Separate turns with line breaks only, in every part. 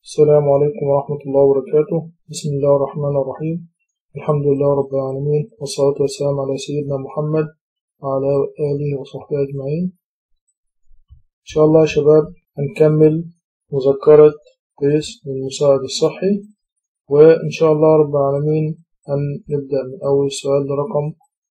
السلام عليكم ورحمة الله وبركاته بسم الله الرحمن الرحيم الحمد لله رب العالمين والصلاة والسلام على سيدنا محمد وعلى آله وصحبه أجمعين إن شاء الله يا شباب هنكمل مذكرة قيس للمساعد الصحي وإن شاء الله رب العالمين هنبدأ من أول سؤال رقم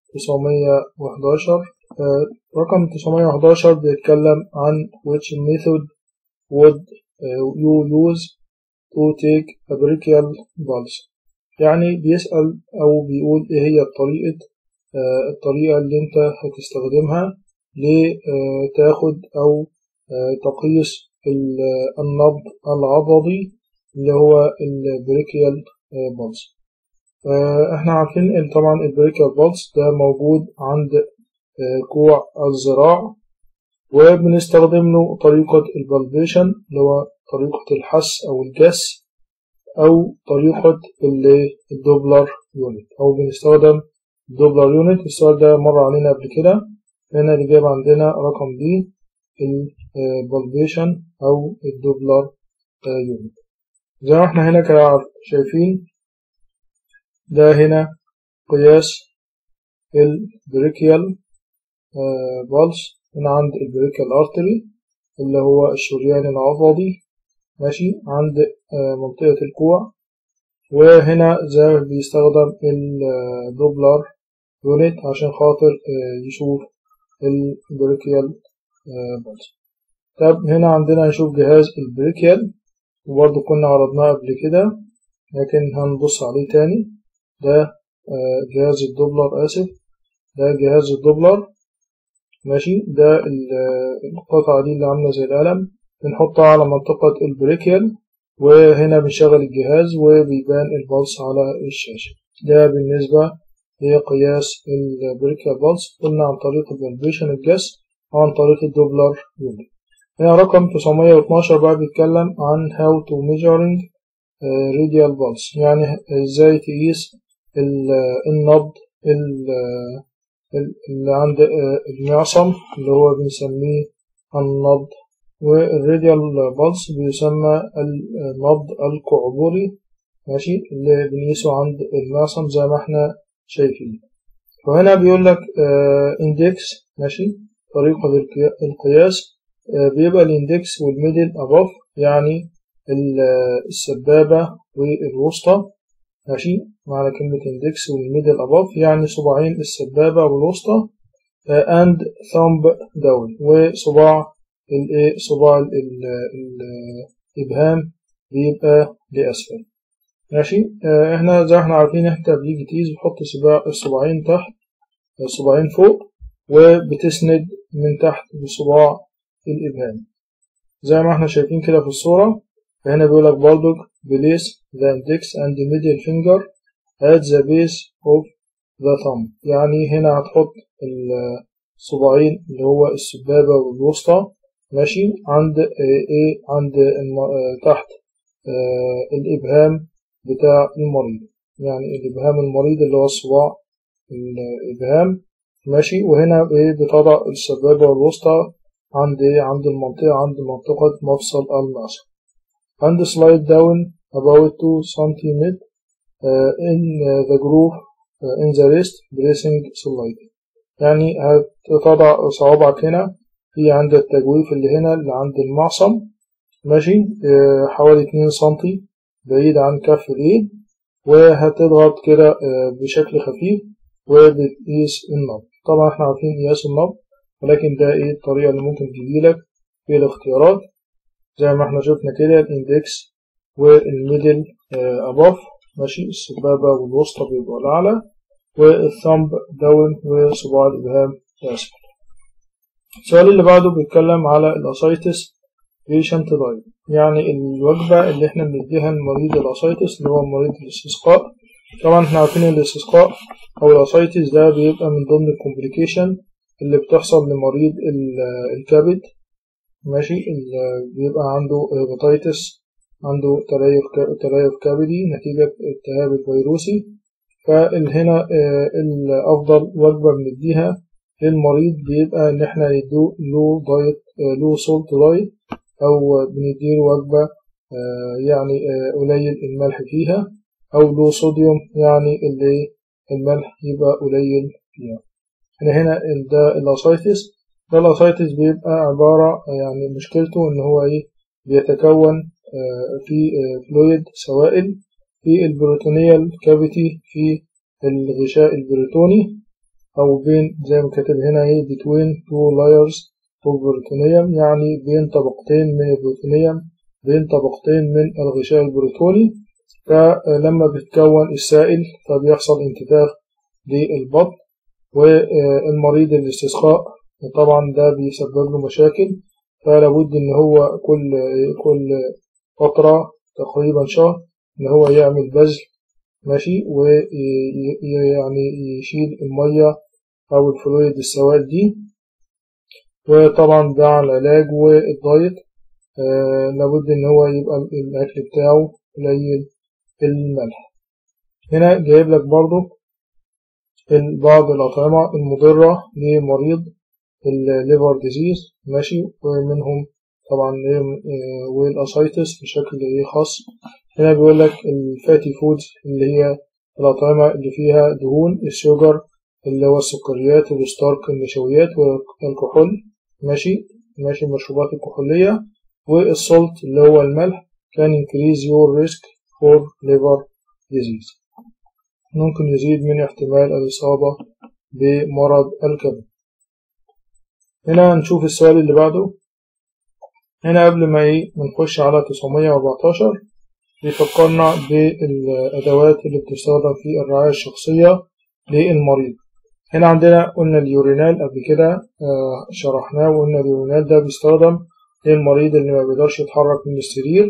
911 آه، رقم 911 بيتكلم عن which method would uh, you use to take a brachial pulse يعني بيسأل أو بيقول إيه هي الطريقة آه، الطريقة اللي أنت هتستخدمها لتاخد أو آه، تقيس النبض العضلي اللي هو البريكيال بلس احنا عارفين ان طبعا البريكيال بلس ده موجود عند كوع الذراع وبنستخدم له طريقة البلبيشن اللي هو طريقة الحس أو الجس أو طريقة الدوبلر يونت أو بنستخدم الدوبلر يونت السؤال ده مر علينا قبل كده هنا الإجابة عندنا رقم دي البلبيشن أو الدوبلر يونت زي ما احنا هنا كده شايفين ده هنا قياس البريكيال بالس هنا عند البريكيال ارتري اللي هو الشريان العضلي ماشي عند منطقة الكوع وهنا زي ما بيستخدم الدوبلر يونت عشان خاطر يشوف البريكيال بالس طب هنا عندنا نشوف جهاز البريكيال وبرضه كنا عرضناه قبل كده لكن هنبص عليه تاني ده جهاز الدوبلر آسف ده جهاز الدوبلر ماشي ده القطعة دي اللي عاملة زي القلم بنحطها على منطقة البريكيال وهنا بنشغل الجهاز وبيبان البلس على الشاشة ده بالنسبة لقياس البريكيال بلس قلنا عن طريق الفالبيشن الجس وعن طريق الدوبلر يونت هنا رقم 912 بقى بيتكلم عن how to measuring radial pulse يعني ازاي تقيس النبض اللي عند المعصم اللي هو بنسميه النبض والراديال بالس بيسمى النبض القعبري ماشي اللي بنقيسه عند المعصم زي ما احنا شايفين وهنا بيقول لك اندكس ماشي طريقة القياس بيبقى الاندكس والميدل اباف يعني السبابة والوسطى ماشي معنى كلمة اندكس والميدل اباف يعني صباعين السبابة والوسطى and thumb down وصباع الايه صباع الابهام بيبقى لاسفل ماشي احنا زي ما احنا عارفين انت بيجي تقيس بتحط الصباعين تحت الصباعين فوق وبتسند من تحت بصباع الابهام زي ما احنا شايفين كده في الصورة فهنا بيقول لك برضك place the index and the middle finger at the base of the thumb يعني هنا هتحط الصباعين اللي هو السبابة والوسطى ماشي عند ايه عند تحت اه الإبهام بتاع المريض يعني الإبهام المريض اللي هو الصباع الإبهام ماشي وهنا ايه بتضع السبابة والوسطى عند ايه عند المنطقة عند منطقة مفصل المعصم and slide down about 2 cm uh, in uh, the groove uh, in the wrist bracing slide يعني هتضع صوابعك هنا في عند التجويف اللي هنا اللي عند المعصم ماشي uh, حوالي 2 سم بعيد عن كف الايد وهتضغط كده بشكل خفيف وبتقيس النبض طبعا احنا عارفين قياس النبض ولكن ده ايه الطريقة اللي ممكن تجيلك في الاختيارات زي ما احنا شفنا كده الاندكس والميدل اباف ماشي السبابة والوسطى بيبقوا الأعلى والثمب داون وصباع الإبهام أسفل السؤال اللي بعده بيتكلم على الأسايتس بيشنت دايت يعني الوجبة اللي احنا بنديها لمريض الأسايتس اللي هو مريض الاستسقاء طبعا احنا عارفين الاستسقاء أو الأسايتس ده بيبقى من ضمن الكومبليكيشن اللي بتحصل لمريض الكبد ماشي بيبقى عنده هيباتيتس عنده تليف تليف كبدي نتيجة التهاب الفيروسي فهنا الأفضل وجبة بنديها للمريض بيبقى إن إحنا نديه له دايت له سولت دايت أو بنديله وجبة يعني قليل الملح فيها أو لو صوديوم يعني اللي الملح يبقى قليل فيها هنا هنا ده الأسايتس ده الأسايتس بيبقى عبارة يعني مشكلته إن هو إيه بيتكون في فلويد سوائل في البروتونيال كافيتي في الغشاء البروتوني أو بين زي ما كاتب هنا إيه between two layers of بروتونيوم يعني بين طبقتين من البروتونيوم بين طبقتين من الغشاء البروتوني فلما بتكون السائل فبيحصل انتفاخ للبطن والمريض الاستسقاء طبعا ده بيسبب له مشاكل فلابد ان هو كل كل فترة تقريبا شهر ان هو يعمل بذل ماشي ويعني يشيل المية او الفلويد السوائل دي وطبعا مع العلاج والدايت آه لابد ان هو يبقى الاكل بتاعه قليل الملح هنا جايب لك برضو بعض الأطعمة المضرة لمريض الليفر ديزيز ماشي ومنهم طبعا والأسايتس بشكل خاص هنا بيقول لك الفاتي فودز اللي هي الأطعمة اللي فيها دهون الشوجر اللي هو السكريات والستارك النشويات والكحول ماشي ماشي المشروبات الكحولية والسولت اللي هو الملح can increase your risk for liver disease ممكن يزيد من احتمال الإصابة بمرض الكبد هنا نشوف السؤال اللي بعده هنا قبل ما ايه نخش على 914 بيفكرنا بالأدوات اللي بتستخدم في الرعاية الشخصية للمريض هنا عندنا قلنا اليورينال قبل كده آه شرحناه وقلنا اليورينال ده بيستخدم للمريض اللي ما بيقدرش يتحرك من السرير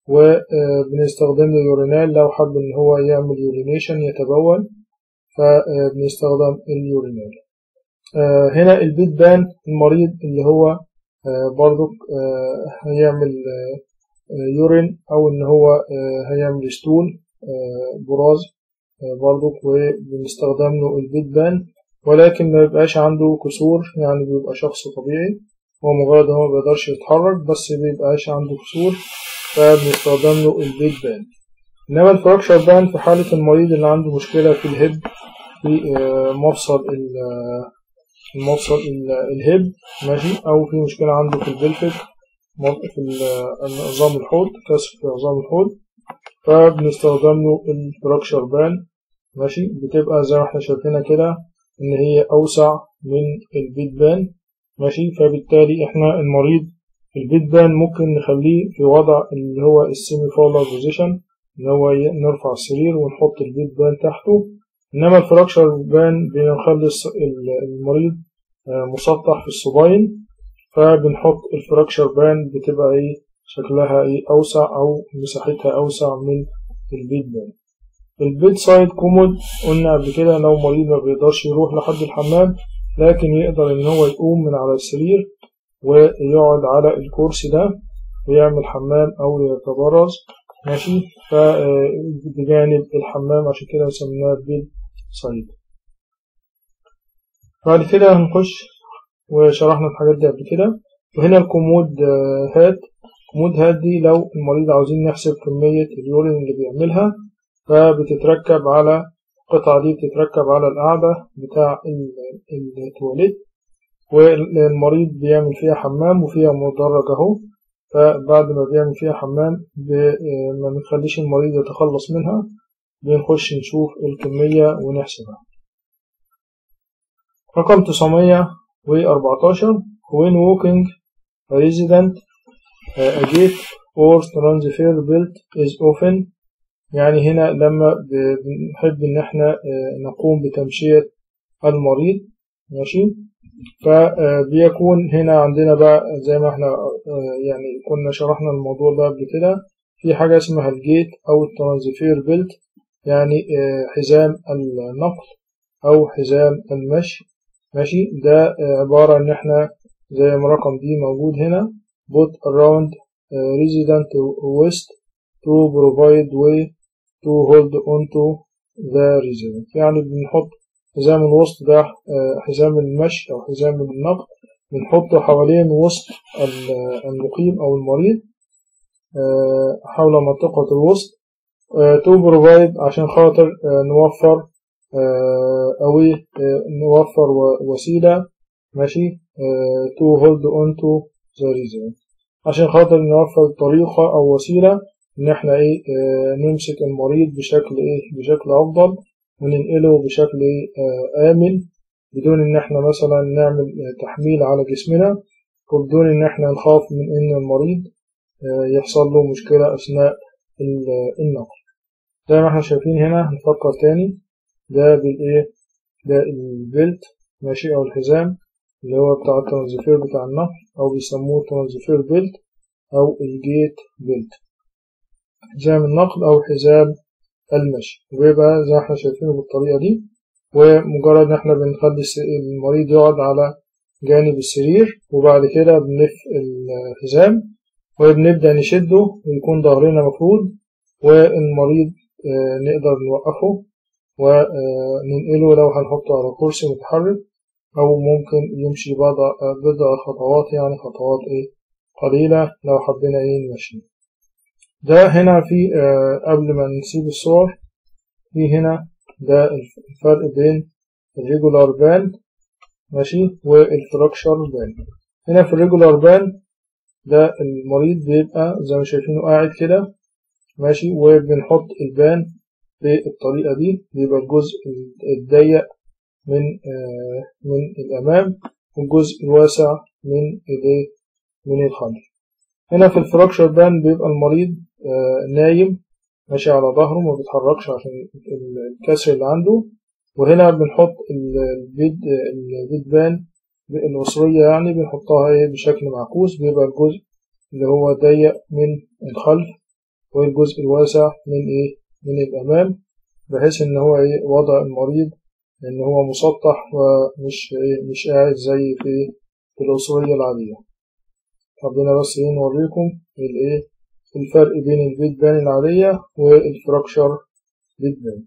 وبنستخدم له يورينال لو حب ان هو يعمل يورينيشن يتبول فبنستخدم اليورينال آه هنا البيت بان المريض اللي هو آه برضو هيعمل يورين او ان هو هيعمل ستول براز برضو وبنستخدم له البيت بان ولكن ما يبقاش عنده كسور يعني بيبقى شخص طبيعي هو مجرد هو ما بيقدرش يتحرك بس مبيبقاش عنده كسور فبنستخدم له البيت بان انما الفراكشر بان في حالة المريض اللي عنده مشكلة في الهب في مفصل المفصل الهب ماشي او في مشكلة عنده في البلفك في عظام الحوض كسر في عظام الحوض فبنستخدم له الفراكشر بان ماشي بتبقى زي ما احنا شايفينها كده ان هي اوسع من البيت بان ماشي فبالتالي احنا المريض البيت بان ممكن نخليه في وضع اللي هو السيمي فولر بوزيشن اللي هو نرفع السرير ونحط البيت بان تحته انما الفراكشر بان بنخلي المريض مسطح في الصباين فبنحط الفراكشر بان بتبقى ايه شكلها ايه اوسع او مساحتها اوسع من البيت بان البيت سايد كومود قلنا قبل كده لو مريض ما بيقدرش يروح لحد الحمام لكن يقدر ان هو يقوم من على السرير ويقعد على الكرسي ده ويعمل حمام او يتبرز ماشي فبجانب الحمام عشان كده سميناه بيت سايد بعد كده هنخش وشرحنا الحاجات دي قبل كده وهنا الكومود هات كومود هات دي لو المريض عاوزين نحسب كمية اليورين اللي بيعملها فبتتركب على القطعة دي بتتركب على القاعدة بتاع التواليت والمريض بيعمل فيها حمام وفيها مدرج اهو فبعد ما بيعمل فيها حمام ما بنخليش المريض يتخلص منها بنخش نشوف الكمية ونحسبها رقم 914 when walking a resident a gate or transfer belt is often يعني هنا لما بنحب ان احنا نقوم بتمشية المريض ماشي فبيكون هنا عندنا بقى زي ما احنا يعني كنا شرحنا الموضوع ده قبل كده في حاجة اسمها الجيت او الترانزفير بيلت يعني حزام النقل او حزام المشي ماشي ده عبارة ان احنا زي ما رقم دي موجود هنا put around resident west to provide way to hold onto the resident يعني بنحط حزام الوسط ده حزام المشي أو حزام النقل بنحطه حوالين وسط المقيم أو المريض حول منطقة الوسط تو بروفايد عشان خاطر نوفر أو نوفر وسيلة ماشي تو هولد اون تو ذا ريزون عشان خاطر نوفر طريقة أو وسيلة إن إحنا إيه نمسك المريض بشكل إيه بشكل أفضل وننقله بشكل إيه آمن بدون إن إحنا مثلا نعمل تحميل على جسمنا وبدون إن إحنا نخاف من إن المريض يحصل له مشكلة أثناء النقل زي ما إحنا شايفين هنا نفكر تاني ده بالإيه ده البلت ماشي أو الحزام اللي هو بتاع الترانزفير بتاع النقل أو بيسموه ترانزفير بيلت أو الجيت بيلت حزام النقل أو حزام المشي وبيبقى زي ما احنا شايفينه بالطريقة دي ومجرد إن احنا بنخلي المريض يقعد على جانب السرير وبعد كده بنلف الحزام وبنبدأ نشده ويكون ظهرنا مفرود والمريض نقدر نوقفه وننقله لو هنحطه على كرسي متحرك أو ممكن يمشي بضع, بضع خطوات يعني خطوات إيه قليلة لو حبينا إيه نمشي ده هنا في آه قبل ما نسيب الصور في هنا ده الفرق بين الريجولار بان ماشي والفراكشر بان هنا في الريجولار بان ده المريض بيبقى زي ما شايفينه قاعد كده ماشي وبنحط البان بالطريقة دي بيبقى الجزء الضيق من آه من الأمام والجزء الواسع من الايه من الخلف هنا في الفراكشر بان بيبقى المريض آه نايم ماشي على ظهره ما بيتحركش عشان الكسر اللي عنده وهنا بنحط البيد البيد بان الأسرية يعني بنحطها ايه بشكل معكوس بيبقى الجزء اللي هو ضيق من الخلف والجزء الواسع من ايه من الأمام بحيث إن هو ايه وضع المريض إن هو مسطح ومش ايه مش قاعد زي في في الأسرية العادية حبينا بس ايه نوريكم الايه الفرق بين البيت بان العادية والفراكشر بيت بان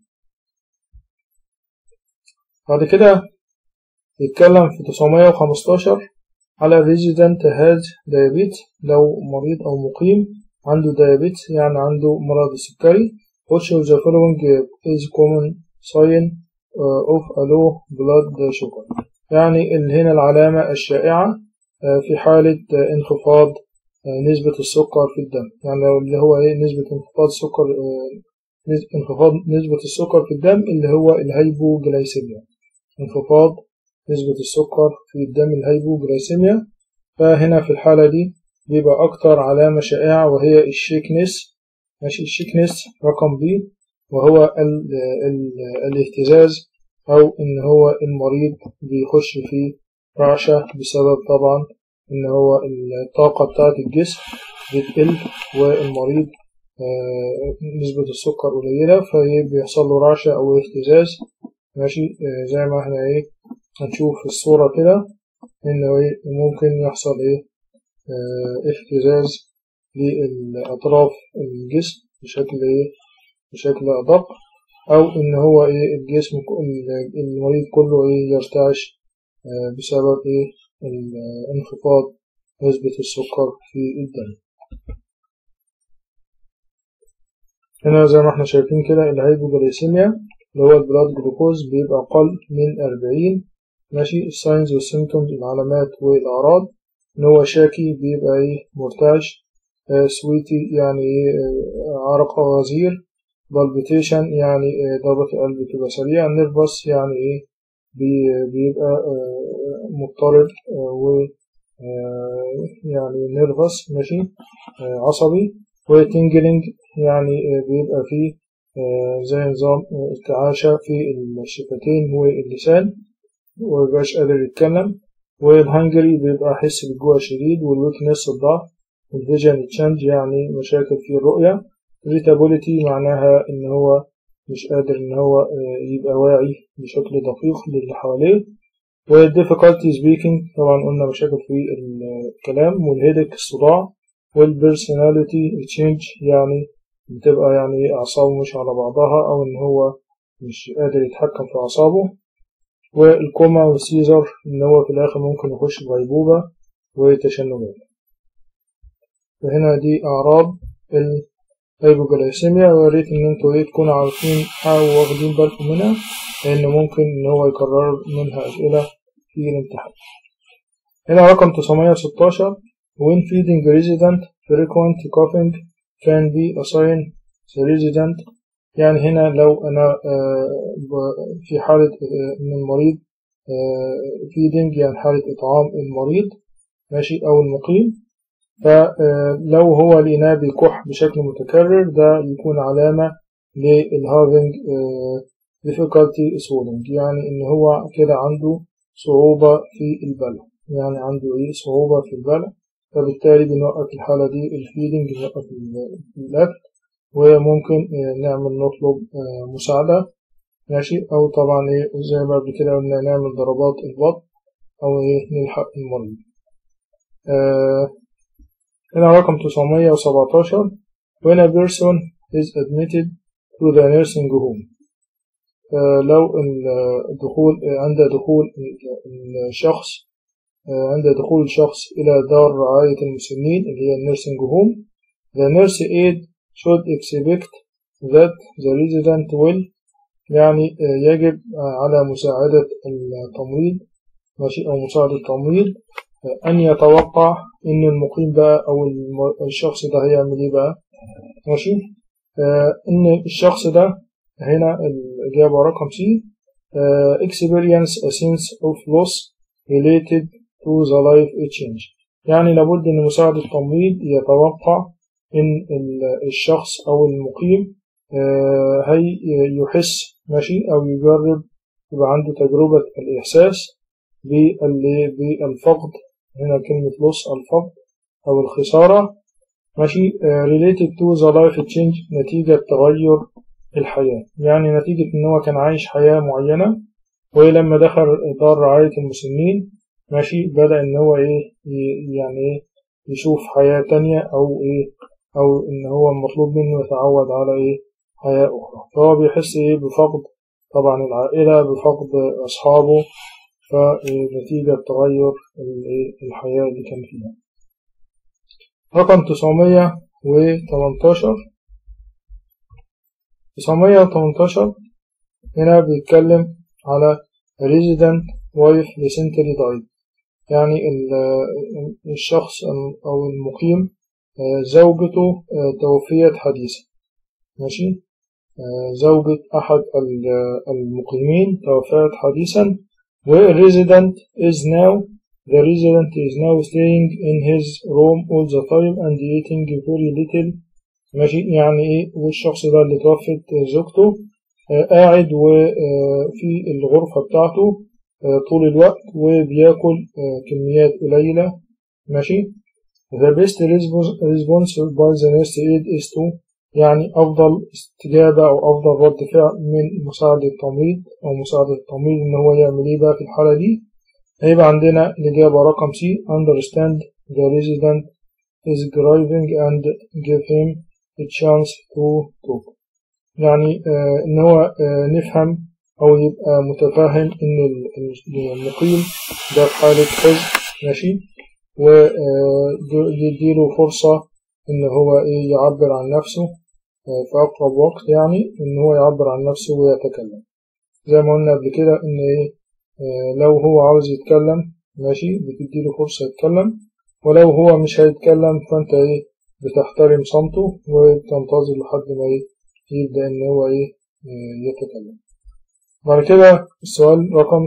بعد كده يتكلم في 915 على resident has diabetes لو مريض أو مقيم عنده diabetes يعني عنده مرض السكري which of the following is common sign of a low blood sugar يعني اللي هنا العلامة الشائعة في حالة انخفاض نسبة السكر في الدم يعني اللي هو ايه نسبة انخفاض السكر انخفاض نسبة السكر في الدم اللي هو الهيبوجلايسيميا انخفاض نسبة السكر في الدم الهيبوجلايسيميا فهنا في الحالة دي بيبقى أكتر علامة شائعة وهي الشيكنس ماشي الشيكنس رقم بي وهو ال ال الاهتزاز أو إن هو المريض بيخش في رعشة بسبب طبعا إن هو الطاقة بتاعة الجسم بتقل والمريض نسبة السكر قليلة فبيحصل له رعشة أو اهتزاز ماشي زي ما احنا ايه هنشوف في الصورة كده إنه ايه ممكن يحصل ايه اه اهتزاز لأطراف الجسم بشكل ايه بشكل أدق أو إن هو ايه الجسم المريض كله ايه يرتعش اه بسبب ايه انخفاض نسبة السكر في الدم هنا زي ما احنا شايفين كده الهيبوجليسيميا اللي هو البلاد جلوكوز بيبقى أقل من أربعين ماشي الساينز والسيمتومز العلامات والأعراض إن هو شاكي بيبقى إيه مرتعش آه سويتي يعني إيه آه عرق غزير بالبيتيشن يعني آه ضربة القلب بتبقى سريعة نيرفس يعني إيه بي بيبقى آه مضطرب آه و آه يعني نيرفس ماشي آه عصبي وتنجلينج يعني آه بيبقى فيه آه زي نظام ارتعاشة في الشفتين واللسان ومبيبقاش قادر يتكلم والهنجري بيبقى حس بالجوع شديد والويكنس الضعف والفيجن تشانج يعني مشاكل في الرؤية irritability معناها إن هو مش قادر إن هو يبقى واعي بشكل دقيق للي حواليه والديفيكالتي سبيكينج طبعا قلنا مشاكل في الكلام والهيدك الصداع والبرسوناليتي تشينج يعني بتبقى يعني أعصابه مش على بعضها أو إن هو مش قادر يتحكم في أعصابه والكوما والسيزر إن هو في الآخر ممكن يخش في غيبوبة وتشنجات فهنا دي أعراض الهايبوجلايسيميا ويا ريت إن انتوا ايه تكونوا عارفين أو واخدين بالكم منها لأن ممكن إن هو يكرر منها أسئلة في الامتحان. هنا رقم 916 when feeding resident frequent coughing can be assigned the resident يعني هنا لو أنا في حالة إن المريض feeding يعني حالة إطعام المريض ماشي أو المقيم فلو هو لقيناه بيكح بشكل متكرر ده يكون علامة للهافينج difficulty swallowing يعني إن هو كده عنده صعوبة في البلع يعني عنده إيه صعوبة في البلع فبالتالي بنوقف الحالة دي الفيدنج بنوقف الأكل وممكن نعمل نطلب مساعدة ماشي أو طبعا إيه زي ما قبل كده قلنا نعمل ضربات البطن أو إيه نلحق المريض آه هنا رقم 917 when a person is admitted to the nursing home آه لو الدخول عند دخول الشخص آه عند دخول الشخص إلى دار رعاية المسنين اللي هي النيرسينج هوم the nurse aid should expect that the resident will يعني يجب على مساعدة التمريض ماشي أو مساعد التمريض أن يتوقع إن المقيم بقى أو الشخص ده هيعمل إيه بقى ماشي إن الشخص ده هنا الإجابة رقم سي experience a sense of loss related to the life change يعني لابد إن مساعد التمريض يتوقع إن الشخص أو المقيم هي يحس ماشي أو يجرب يبقى عنده تجربة الإحساس بالفقد هنا كلمة loss الفقد أو الخسارة ماشي related to the life change نتيجة تغير الحياة يعني نتيجة إن هو كان عايش حياة معينة ولما دخل دار رعاية المسنين ماشي بدأ إن هو إيه يعني إيه يشوف حياة تانية أو إيه أو إن هو المطلوب منه يتعود على إيه حياة أخرى فهو بيحس إيه بفقد طبعا العائلة بفقد أصحابه فنتيجة تغير الحياة اللي كان فيها رقم 918 918 هنا بيتكلم على resident wife recently died يعني الشخص أو المقيم زوجته توفيت حديثا ماشي زوجة أحد المقيمين توفيت حديثا والresident is now the resident is now staying in his room all the time and eating very little ماشي يعني ايه والشخص ده اللي توفت زوجته قاعد وفي الغرفة بتاعته طول الوقت وبياكل كميات قليلة ماشي the best response by the nurse aid is to يعني أفضل استجابة أو أفضل رد فعل من مساعد التمريض أو مساعد التمريض إن هو يعمل إيه بقى في الحالة دي هيبقى عندنا الإجابة رقم سي understand the resident is grieving and give him a chance to talk يعني آه إن هو آه نفهم أو يبقى متفاهم إن المقيم ده في حالة حزن ماشي ويديله فرصة إن هو إيه يعبر عن نفسه في أقرب وقت يعني إن هو يعبر عن نفسه ويتكلم زي ما قلنا قبل كده إن إيه لو هو عاوز يتكلم ماشي بتديله فرصة يتكلم ولو هو مش هيتكلم فأنت إيه بتحترم صمته وتنتظر لحد ما إيه يبدأ إن هو إيه يتكلم بعد كده السؤال رقم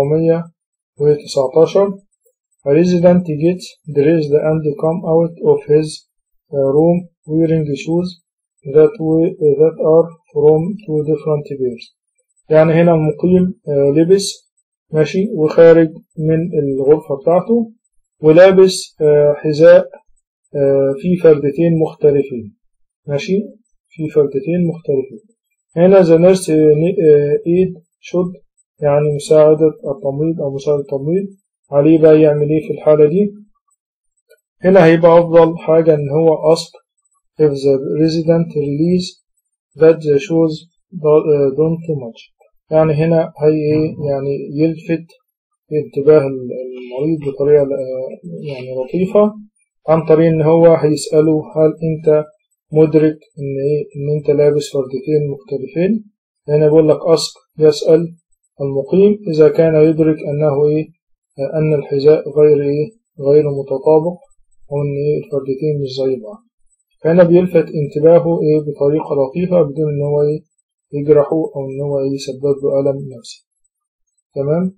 919 A resident gets dressed and come out of his room wearing shoes that, we, that are from two different pairs يعني هنا المقيم لبس ماشي وخارج من الغرفة بتاعته ولابس حذاء في فردتين مختلفين ماشي في فردتين مختلفين هنا the nurse aid should يعني مساعدة التمريض أو مساعد التمريض عليه بقى يعمل ايه في الحالة دي هنا هيبقى أفضل حاجة إن هو ask if the resident release that the shoes don't too much يعني هنا هي ايه يعني يلفت انتباه المريض بطريقة يعني لطيفة عن طريق إن هو هيسأله هل أنت مدرك إن إيه إن أنت لابس فردتين مختلفين هنا بيقول لك أسك يسأل المقيم إذا كان يدرك أنه إيه أن الحذاء غير إيه غير متطابق وإن إيه الفردتين مش زي بعض فهنا بيلفت انتباهه إيه بطريقة لطيفة بدون إن هو إيه يجرحه أو إن هو إيه يسبب له ألم نفسي تمام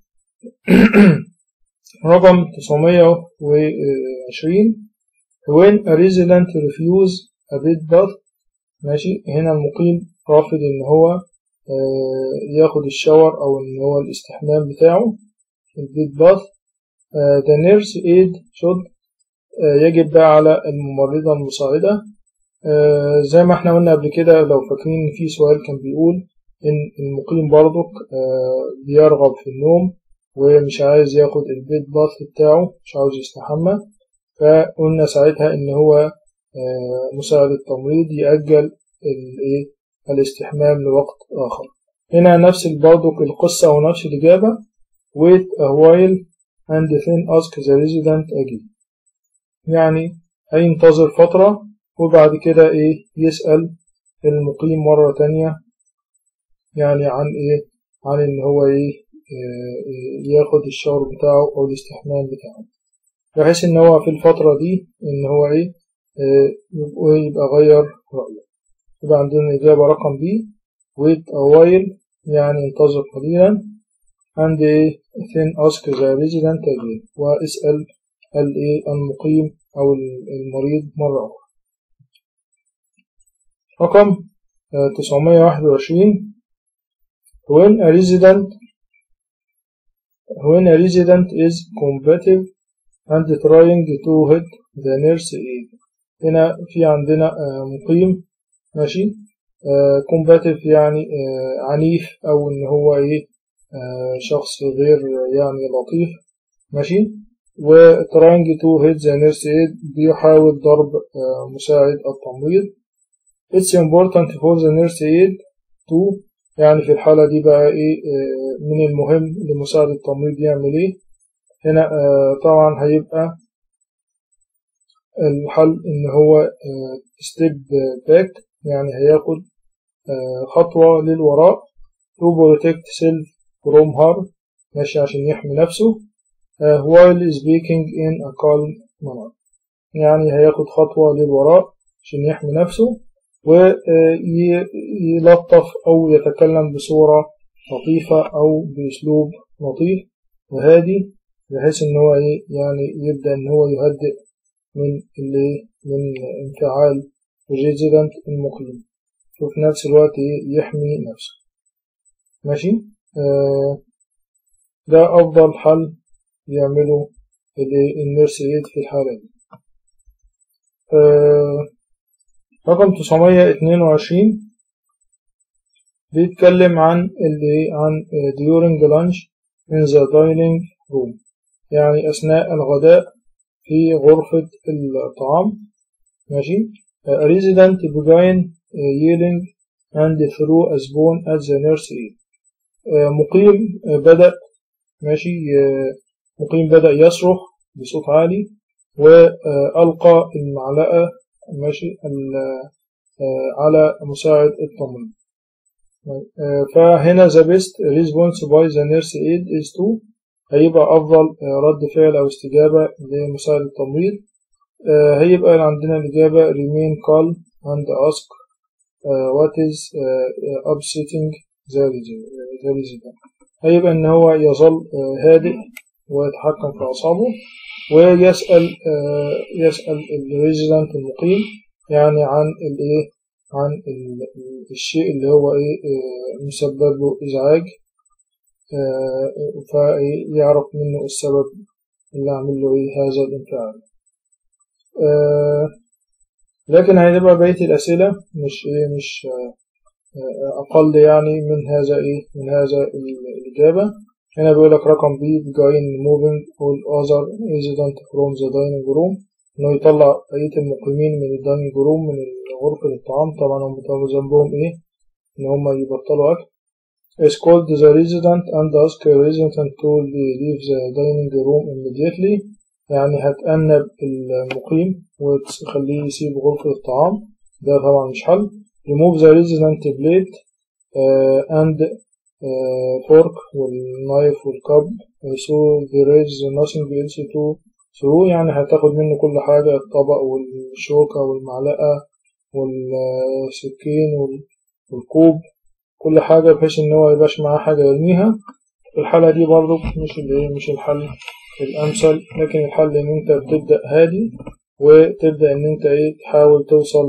رقم 920 when a resident refuse a bed bath ماشي هنا المقيم رافض إن هو ياخد الشاور أو إن هو الاستحمام بتاعه البيت باث the nurse aid should يجب بقى على الممرضة المساعدة زي ما احنا قلنا قبل كده لو فاكرين في سؤال كان بيقول إن المقيم برضك بيرغب في النوم ومش عايز ياخد البيت باث بتاعه مش عاوز يستحمى فقلنا ساعتها إن هو مساعد التمريض يأجل الايه الاستحمام لوقت آخر هنا نفس برضك القصة أو نفس الإجابة wait a while and then ask the resident again يعني هينتظر فترة وبعد كده إيه يسأل المقيم مرة تانية يعني عن إيه عن إن هو إيه ياخد الشاور بتاعه أو الاستحمام بتاعه بحيث إن هو في الفترة دي إن هو إيه يبقى غير رأيه يبقى عندنا الإجابة رقم B wait a while يعني انتظر قليلا and then ask the resident again واسأل الإيه المقيم أو المريض مرة أخرى رقم 921 when a resident when a resident is combative and trying to hit the nurse aid هنا في عندنا مقيم ماشي كومباتيف يعني آه عنيف او ان هو ايه آه شخص غير يعني لطيف ماشي و trying to hit the nurse aid بيحاول ضرب آه مساعد التمريض it's important for the nurse aid to يعني في الحالة دي بقى ايه من المهم لمساعد التمريض يعمل ايه هنا طبعا هيبقى الحل ان هو ستيب باك يعني هياخد خطوة للوراء to protect self from harm ماشي عشان يحمي نفسه while speaking in a calm manner يعني هياخد خطوة للوراء عشان يحمي نفسه ويلطف أو يتكلم بصورة لطيفة أو بأسلوب لطيف وهادي بحيث إن هو يعني يبدأ إن هو يهدئ من اللي من انفعال الريزيدنت المقيم وفي نفس الوقت يحمي نفسه ماشي آه ده أفضل حل يعمله النيرس ايد في الحالة دي آه رقم 922 بيتكلم عن اللي عن during lunch in the dining room يعني أثناء الغداء في غرفة الطعام ماشي a resident began yelling and threw a spoon at the nurse aid مقيم بدأ ماشي مقيم بدأ يصرخ بصوت عالي وألقى المعلقة ماشي على مساعد التمريض فهنا the best response by the nurse aid is to هيبقى أفضل رد فعل أو استجابة لمساعد التمريض هيبقى عندنا الإجابة remain calm and ask what is upsetting the resident هيبقى إن هو يظل هادئ ويتحكم في أعصابه ويسأل يسأل الريزيدنت المقيم يعني عن الإيه عن الشيء اللي هو إيه مسبب له إزعاج فيعرف منه السبب اللي عمل له إيه هذا الانفعال لكن هيبقى بقية الأسئلة مش إيه مش أقل يعني من هذا إيه من هذا الإجابة هنا بيقول لك رقم بي begin moving all other resident from the dining room إنه يطلع بقية المقيمين من الدايننج روم من غرفة الطعام طبعا هم بيطلعوا ذنبهم إيه إن هم يبطلوا أكل escort the resident and ask the resident to leave the dining room immediately يعني هتأنب المقيم وتخليه يسيب غرفة الطعام ده طبعا مش حل remove the resident plate uh, and uh, fork والنايف والكب so there is nothing else to throw يعني هتاخد منه كل حاجة الطبق والشوكة والمعلقة والسكين والكوب كل حاجة بحيث إن هو ميبقاش معاه حاجة يرميها في الحالة دي برضو مش اللي مش الحل الأمثل لكن الحل إن أنت بتبدأ هادي وتبدأ إن أنت إيه تحاول توصل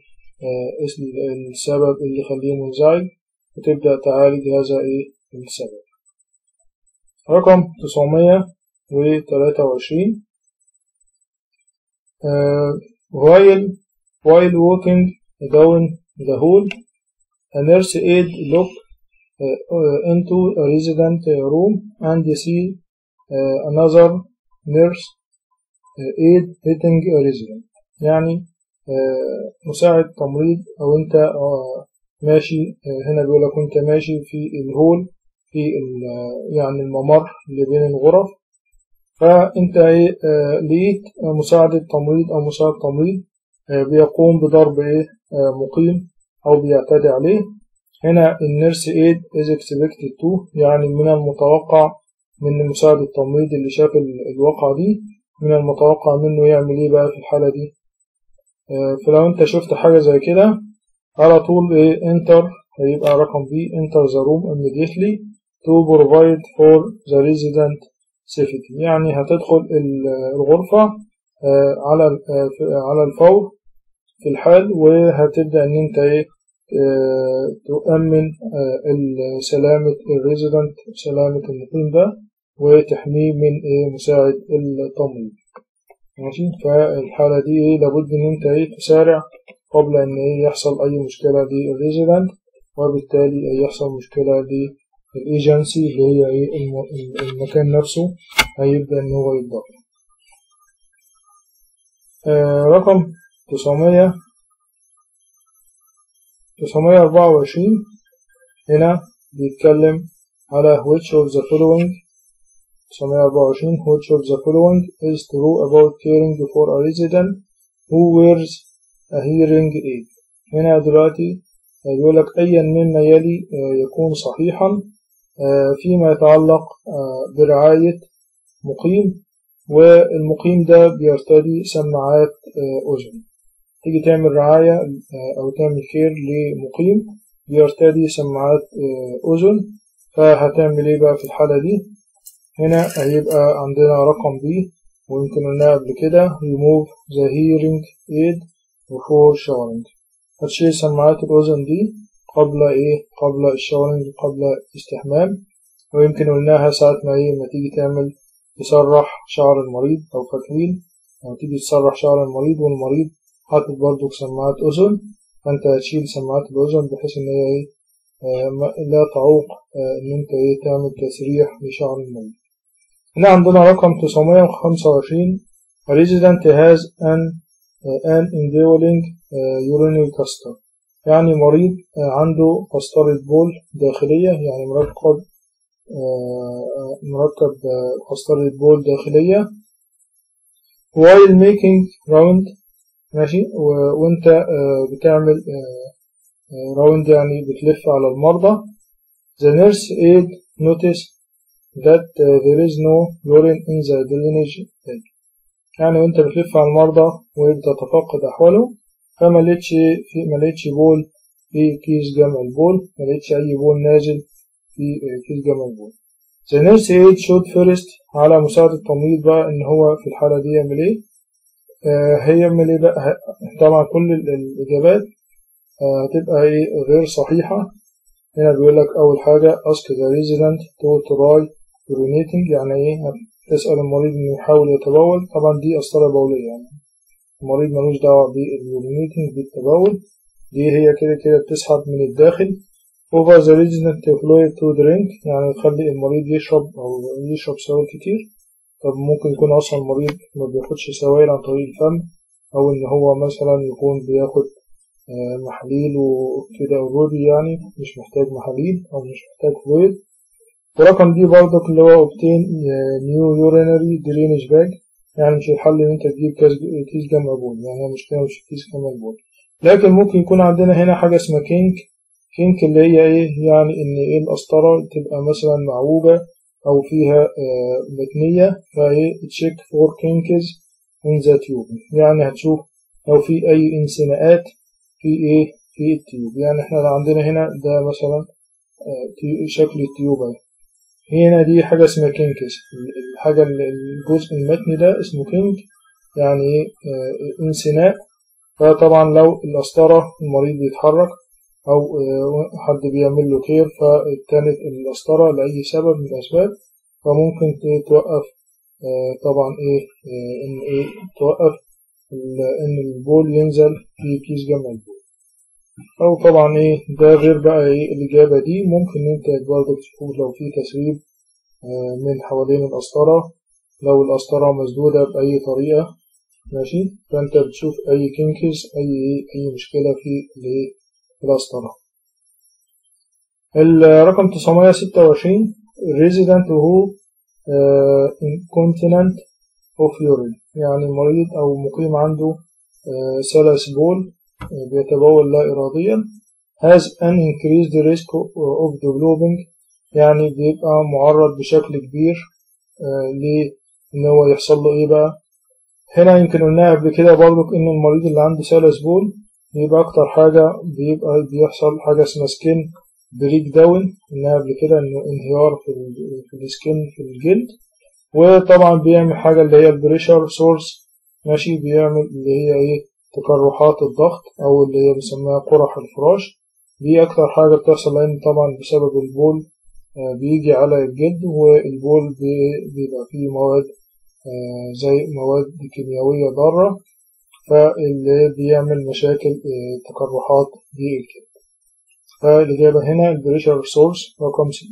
للسبب اللي يخليه منزعج وتبدأ تعالج هذا إيه السبب رقم تسعمية وتلاتة وعشرين while while walking down the hall a nurse aide look uh, uh, into a resident room and see uh, another nurse aide hitting a resident يعني مساعد تمريض او انت ماشي هنا بيقول لك وانت ماشي في الهول في يعني الممر اللي بين الغرف فانت لقيت مساعدة تمريض او مساعد تمريض بيقوم بضرب ايه مقيم او بيعتدي عليه هنا النيرس ايد is expected to يعني من المتوقع من مساعد التمريض اللي شاف الواقعة دي من المتوقع منه يعمل ايه بقى في الحالة دي فلو انت شفت حاجة زي كده على طول ايه انتر هيبقى رقم بي enter the room immediately to provide for the resident safety يعني هتدخل الغرفة على على الفور في الحال وهتبدأ ان انت ايه تؤمن سلامة الريزيدنت سلامة المقيم ده وتحميه من ايه مساعد التمريض ماشي فالحالة دي ايه لابد ان انت ايه تسارع قبل ان ايه يحصل اي مشكلة للريزيدنت وبالتالي يحصل مشكلة للايجنسي اللي هي ايه المكان نفسه هيبدأ ان هو يتضرر آه رقم تسعمية تسعمية أربعة وعشرين هنا بيتكلم على which of the following تسعمية أربعة وعشرين which of the following is true about caring for a resident who wears a hearing aid هنا دلوقتي بيقول لك أيا مما يلي يكون صحيحا فيما يتعلق برعاية مقيم والمقيم ده بيرتدي سماعات أذن تيجي تعمل رعاية أو تعمل خير لمقيم بيرتدي سماعات أذن فهتعمل إيه بقى في الحالة دي هنا هيبقى عندنا رقم بي ويمكن قلناها قبل كده remove the hearing aid before showering هتشيل سماعات الأذن دي قبل إيه قبل الشاورنج قبل الاستحمام ويمكن قلناها ساعة ما إيه ما تيجي تعمل تسرح شعر المريض أو فتويل أو تيجي تسرح شعر المريض والمريض حاطط برضو سماعات أذن فأنت هتشيل سماعات الأذن بحيث إن هي إيه آه لا تعوق آه إن أنت إيه تعمل تسريح لشعر المريض. هنا عندنا رقم 925 A resident has an uh, an indwelling uh, urinary cluster يعني مريض uh, عنده قسطرة بول داخلية يعني مركب مركب قسطرة بول داخلية while making round ماشي وانت بتعمل راوند يعني بتلف على المرضى the nurse aid notice that there is no urine in the drainage bag يعني وانت بتلف على المرضى وبتتفقد احوالهم فما لقيتش في ما لقيتش بول في كيس جمع البول ما لقيتش اي بول نازل في كيس جمع البول the nurse aid should first على مساعدة التمريض بقى ان هو في الحالة دي يعمل ايه آه هيعمل ايه بقى طبعا كل الاجابات هتبقى آه ايه غير صحيحة هنا بيقول لك اول حاجة ask the resident to try urinating يعني ايه تسأل المريض انه يحاول يتبول طبعا دي قسطرة بولية يعني المريض ملوش دعوة باليورينيتنج بالتبول دي هي كده كده بتسحب من الداخل over the resident fluid to drink يعني تخلي المريض يشرب أو يشرب سوائل كتير طب ممكن يكون أصلا المريض ما بياخدش سوائل عن طريق الفم أو إن هو مثلا يكون بياخد محاليل وكده اوريدي يعني مش محتاج محاليل أو مش محتاج فلويد ورقم دي برضك اللي هو obtain new urinary drainage bag يعني مش الحل إن أنت تجيب كيس جمع بول يعني هي مشكلة مش كيس جمع بول لكن ممكن يكون عندنا هنا حاجة اسمها كينك كينك اللي هي ايه يعني ان ايه القسطرة تبقى مثلا معوجة او فيها آه متنية فايه تشيك فور كينكز in the tube يعني هتشوف لو في اي انسناءات في ايه في التيوب يعني احنا عندنا هنا ده مثلا آه شكل التيوب اهي هنا دي حاجة اسمها كينكس الحاجة الجزء المتني ده اسمه كينك يعني ايه آه انسناء فطبعا لو القسطرة المريض بيتحرك أو حد بيعمل له كير فابتنت القسطرة لأي سبب من الأسباب فممكن توقف طبعا إيه إن إيه توقف إن البول ينزل في كيس جمع البول أو طبعا إيه ده غير بقى إيه الإجابة دي ممكن أنت برضه تشوف لو في تسريب من حوالين القسطرة لو القسطرة مسدودة بأي طريقة ماشي فأنت بتشوف أي كينكس أي أي مشكلة في القسطرة الرقم 926 resident who uh, incontinent of urine يعني مريض أو مقيم عنده uh, سلس بول uh, بيتبول لا إراديا has an increased risk of developing يعني بيبقى معرض بشكل كبير لإن هو يحصل له إيه بقى هنا يمكن قلناها قبل كده برضك إن المريض اللي عنده سلس بول بيبقى أكتر حاجة بيبقى بيحصل حاجة اسمها سكين بريك داون إنها قبل كده إنه انهيار في, في السكين في الجلد وطبعا بيعمل حاجة اللي هي البريشر سورس ماشي بيعمل اللي هي إيه تقرحات الضغط أو اللي هي بنسميها قرح الفراش دي أكتر حاجة بتحصل لأن طبعا بسبب البول بيجي على الجلد والبول بيبقى فيه مواد زي مواد كيميائية ضارة فاللي بيعمل مشاكل تقرحات بالجلد فالإجابة هنا البريشر سورس رقم سي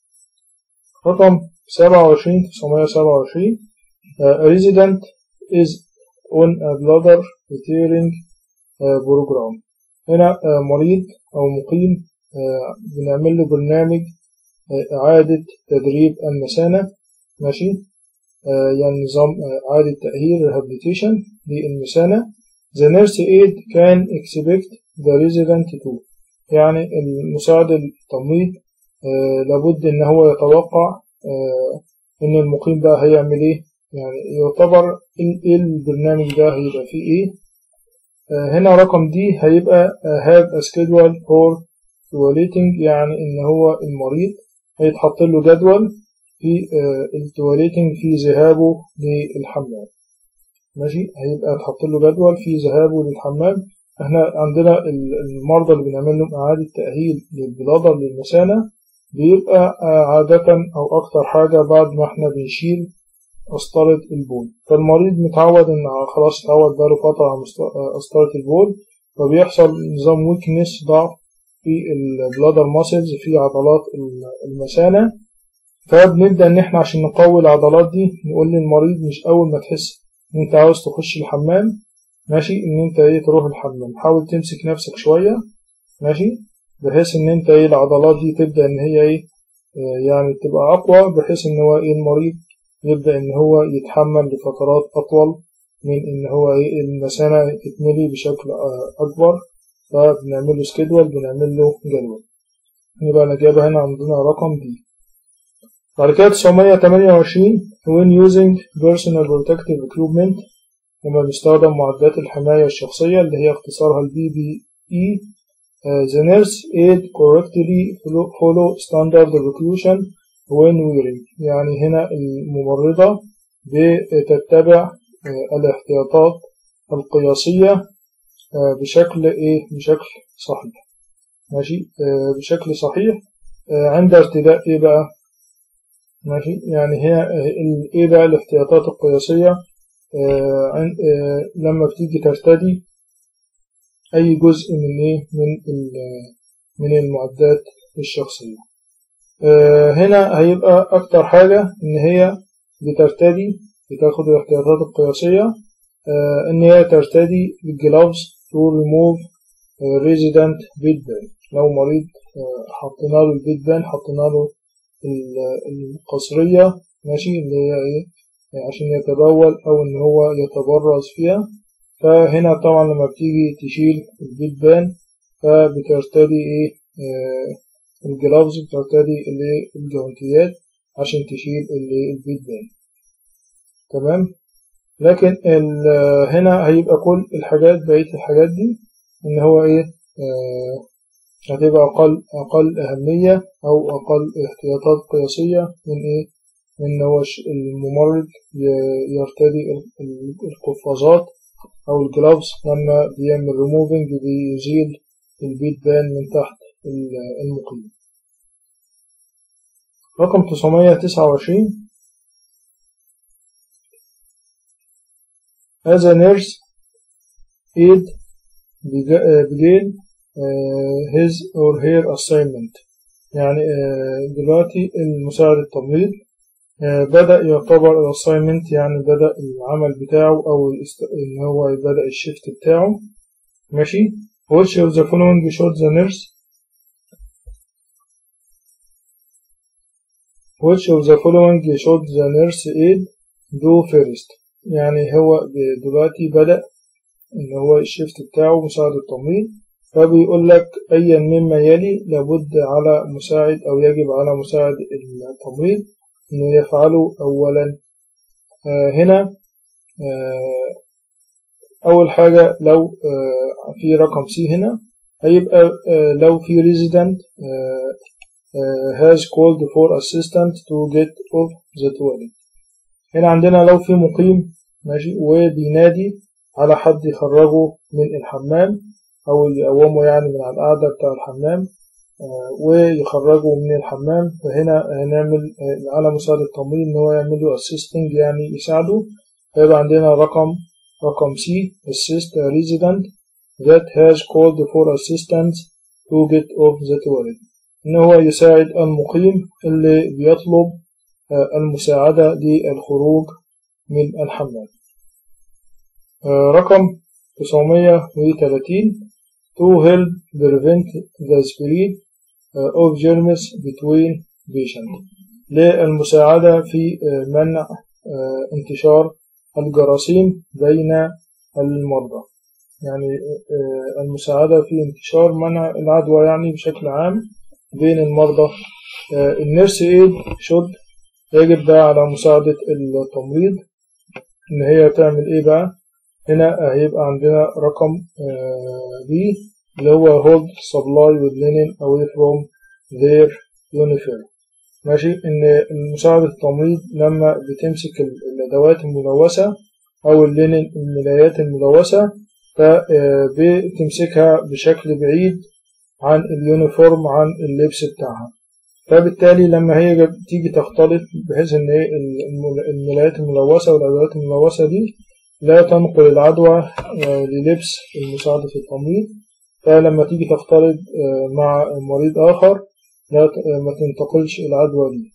رقم سبعة وعشرين تسعمية سبعة وعشرين resident is on a bladder tearing program هنا مريض أو مقيم بنعمل له برنامج إعادة تدريب المثانة ماشي يعني نظام إعادة تأهيل rehabilitation للمثانة the nurse aid can expect the resident to يعني المساعد التمريض لابد إن هو يتوقع إن المقيم بقى هيعمل إيه يعني يعتبر إيه البرنامج ده هيبقى فيه إيه هنا رقم دي هيبقى have a schedule for toileting يعني إن هو المريض هيتحط له جدول في التواليتنج في ذهابه للحمام ماشي هيبقى تحط له جدول في ذهابه للحمام احنا عندنا المرضى اللي بنعمل لهم اعاده تاهيل للبلادر للمثانه بيبقى عاده او اكتر حاجه بعد ما احنا بنشيل قسطرة البول فالمريض متعود ان خلاص اتعود بقاله فترة على قسطرة البول فبيحصل نظام ويكنس ضعف في البلادر ماسلز في عضلات المثانة فبنبدأ إن إحنا عشان نقوي العضلات دي نقول للمريض مش أول ما تحس إن أنت عاوز تخش الحمام ماشي إن أنت إيه تروح الحمام حاول تمسك نفسك شوية ماشي بحيث إن أنت إيه العضلات دي تبدأ إن هي إيه يعني تبقى أقوى بحيث إن هو إيه المريض يبدأ إن هو يتحمل لفترات أطول من إن هو إيه المثانة تتملي بشكل أكبر فبنعمل له سكيدول بنعمل له جدول يبقى الإجابة هنا عندنا رقم دي بعد كده 928 when using personal protective equipment لما بيستخدم معدات الحماية الشخصية اللي هي اختصارها البي بي اي the nurse aid correctly follow standard precaution when wearing يعني هنا الممرضة بتتبع الاحتياطات القياسية بشكل ايه بشكل صحيح ماشي بشكل صحيح عند ارتداء ايه بقى ماشي يعني هي ايه بقى الاحتياطات القياسية لما بتيجي ترتدي اي جزء من ايه من من المعدات الشخصية هنا هيبقى اكتر حاجة ان هي بترتدي بتاخد الاحتياطات القياسية ان هي ترتدي الجلافز to remove resident bed ban لو مريض حطينا له البيت بان حطينا له القصرية ماشي اللي هي ايه عشان يتبول او ان هو يتبرز فيها فهنا طبعا لما بتيجي تشيل البيت بان فبترتدي ايه آه الجلافز بترتدي اللي الجوانتيات عشان تشيل اللي البيت بان تمام لكن هنا هيبقى كل الحاجات بقية الحاجات دي ان هو ايه آه هتبقى أقل أقل أهمية أو أقل احتياطات قياسية من إيه؟ إن هو الممرض يرتدي القفازات أو الجلافز لما بيعمل ريموفنج بيزيل البيت بان من تحت المقيم. رقم 929 As a nurse aid began his or her assignment يعني دلوقتي المساعد التمريض بدأ يعتبر الاساينمنت يعني بدأ العمل بتاعه أو إن هو بدأ الشيفت بتاعه ماشي which of the following should the nurse which of the following should the nurse aid do first يعني هو دلوقتي بدأ إن هو الشيفت بتاعه مساعد التمريض فبيقول لك أيا مما يلي لابد على مساعد أو يجب على مساعد التمريض أنه يفعله أولا آه هنا آه أول حاجة لو آه في رقم سي هنا هيبقى لو في resident has called for assistant to get off the toilet هنا عندنا لو في مقيم ماشي وبينادي على حد يخرجه من الحمام أو يقومه يعني من على القعدة بتاع الحمام آه ويخرجه من الحمام فهنا هنعمل آه على مساعد التمريض إن هو يعمل له assisting يعني يساعده فيبقى عندنا رقم رقم C assist a resident that has called for assistance to get off the toilet إن هو يساعد المقيم اللي بيطلب آه المساعدة للخروج من الحمام رقم 930 to help prevent the spread of germs between patients للمساعدة في منع انتشار الجراثيم بين المرضى يعني المساعدة في انتشار منع العدوى يعني بشكل عام بين المرضى النيرس ايد شد يجب ده على مساعدة التمريض إن هي تعمل إيه بقى هنا هيبقى عندنا رقم بي اللي هو hold supply with linen away from their uniform ماشي إن مساعدة التمريض لما بتمسك الأدوات الملوثة أو اللينن الملايات الملوثة فبتمسكها بشكل بعيد عن اليونيفورم عن اللبس بتاعها فبالتالي لما هي تيجي تختلط بحيث ان هي الملايات الملوثة والأدوات الملوثة دي لا تنقل العدوى للبس المساعدة في التمريض فلما تيجي تختلط مع مريض آخر لا ما تنتقلش العدوى دي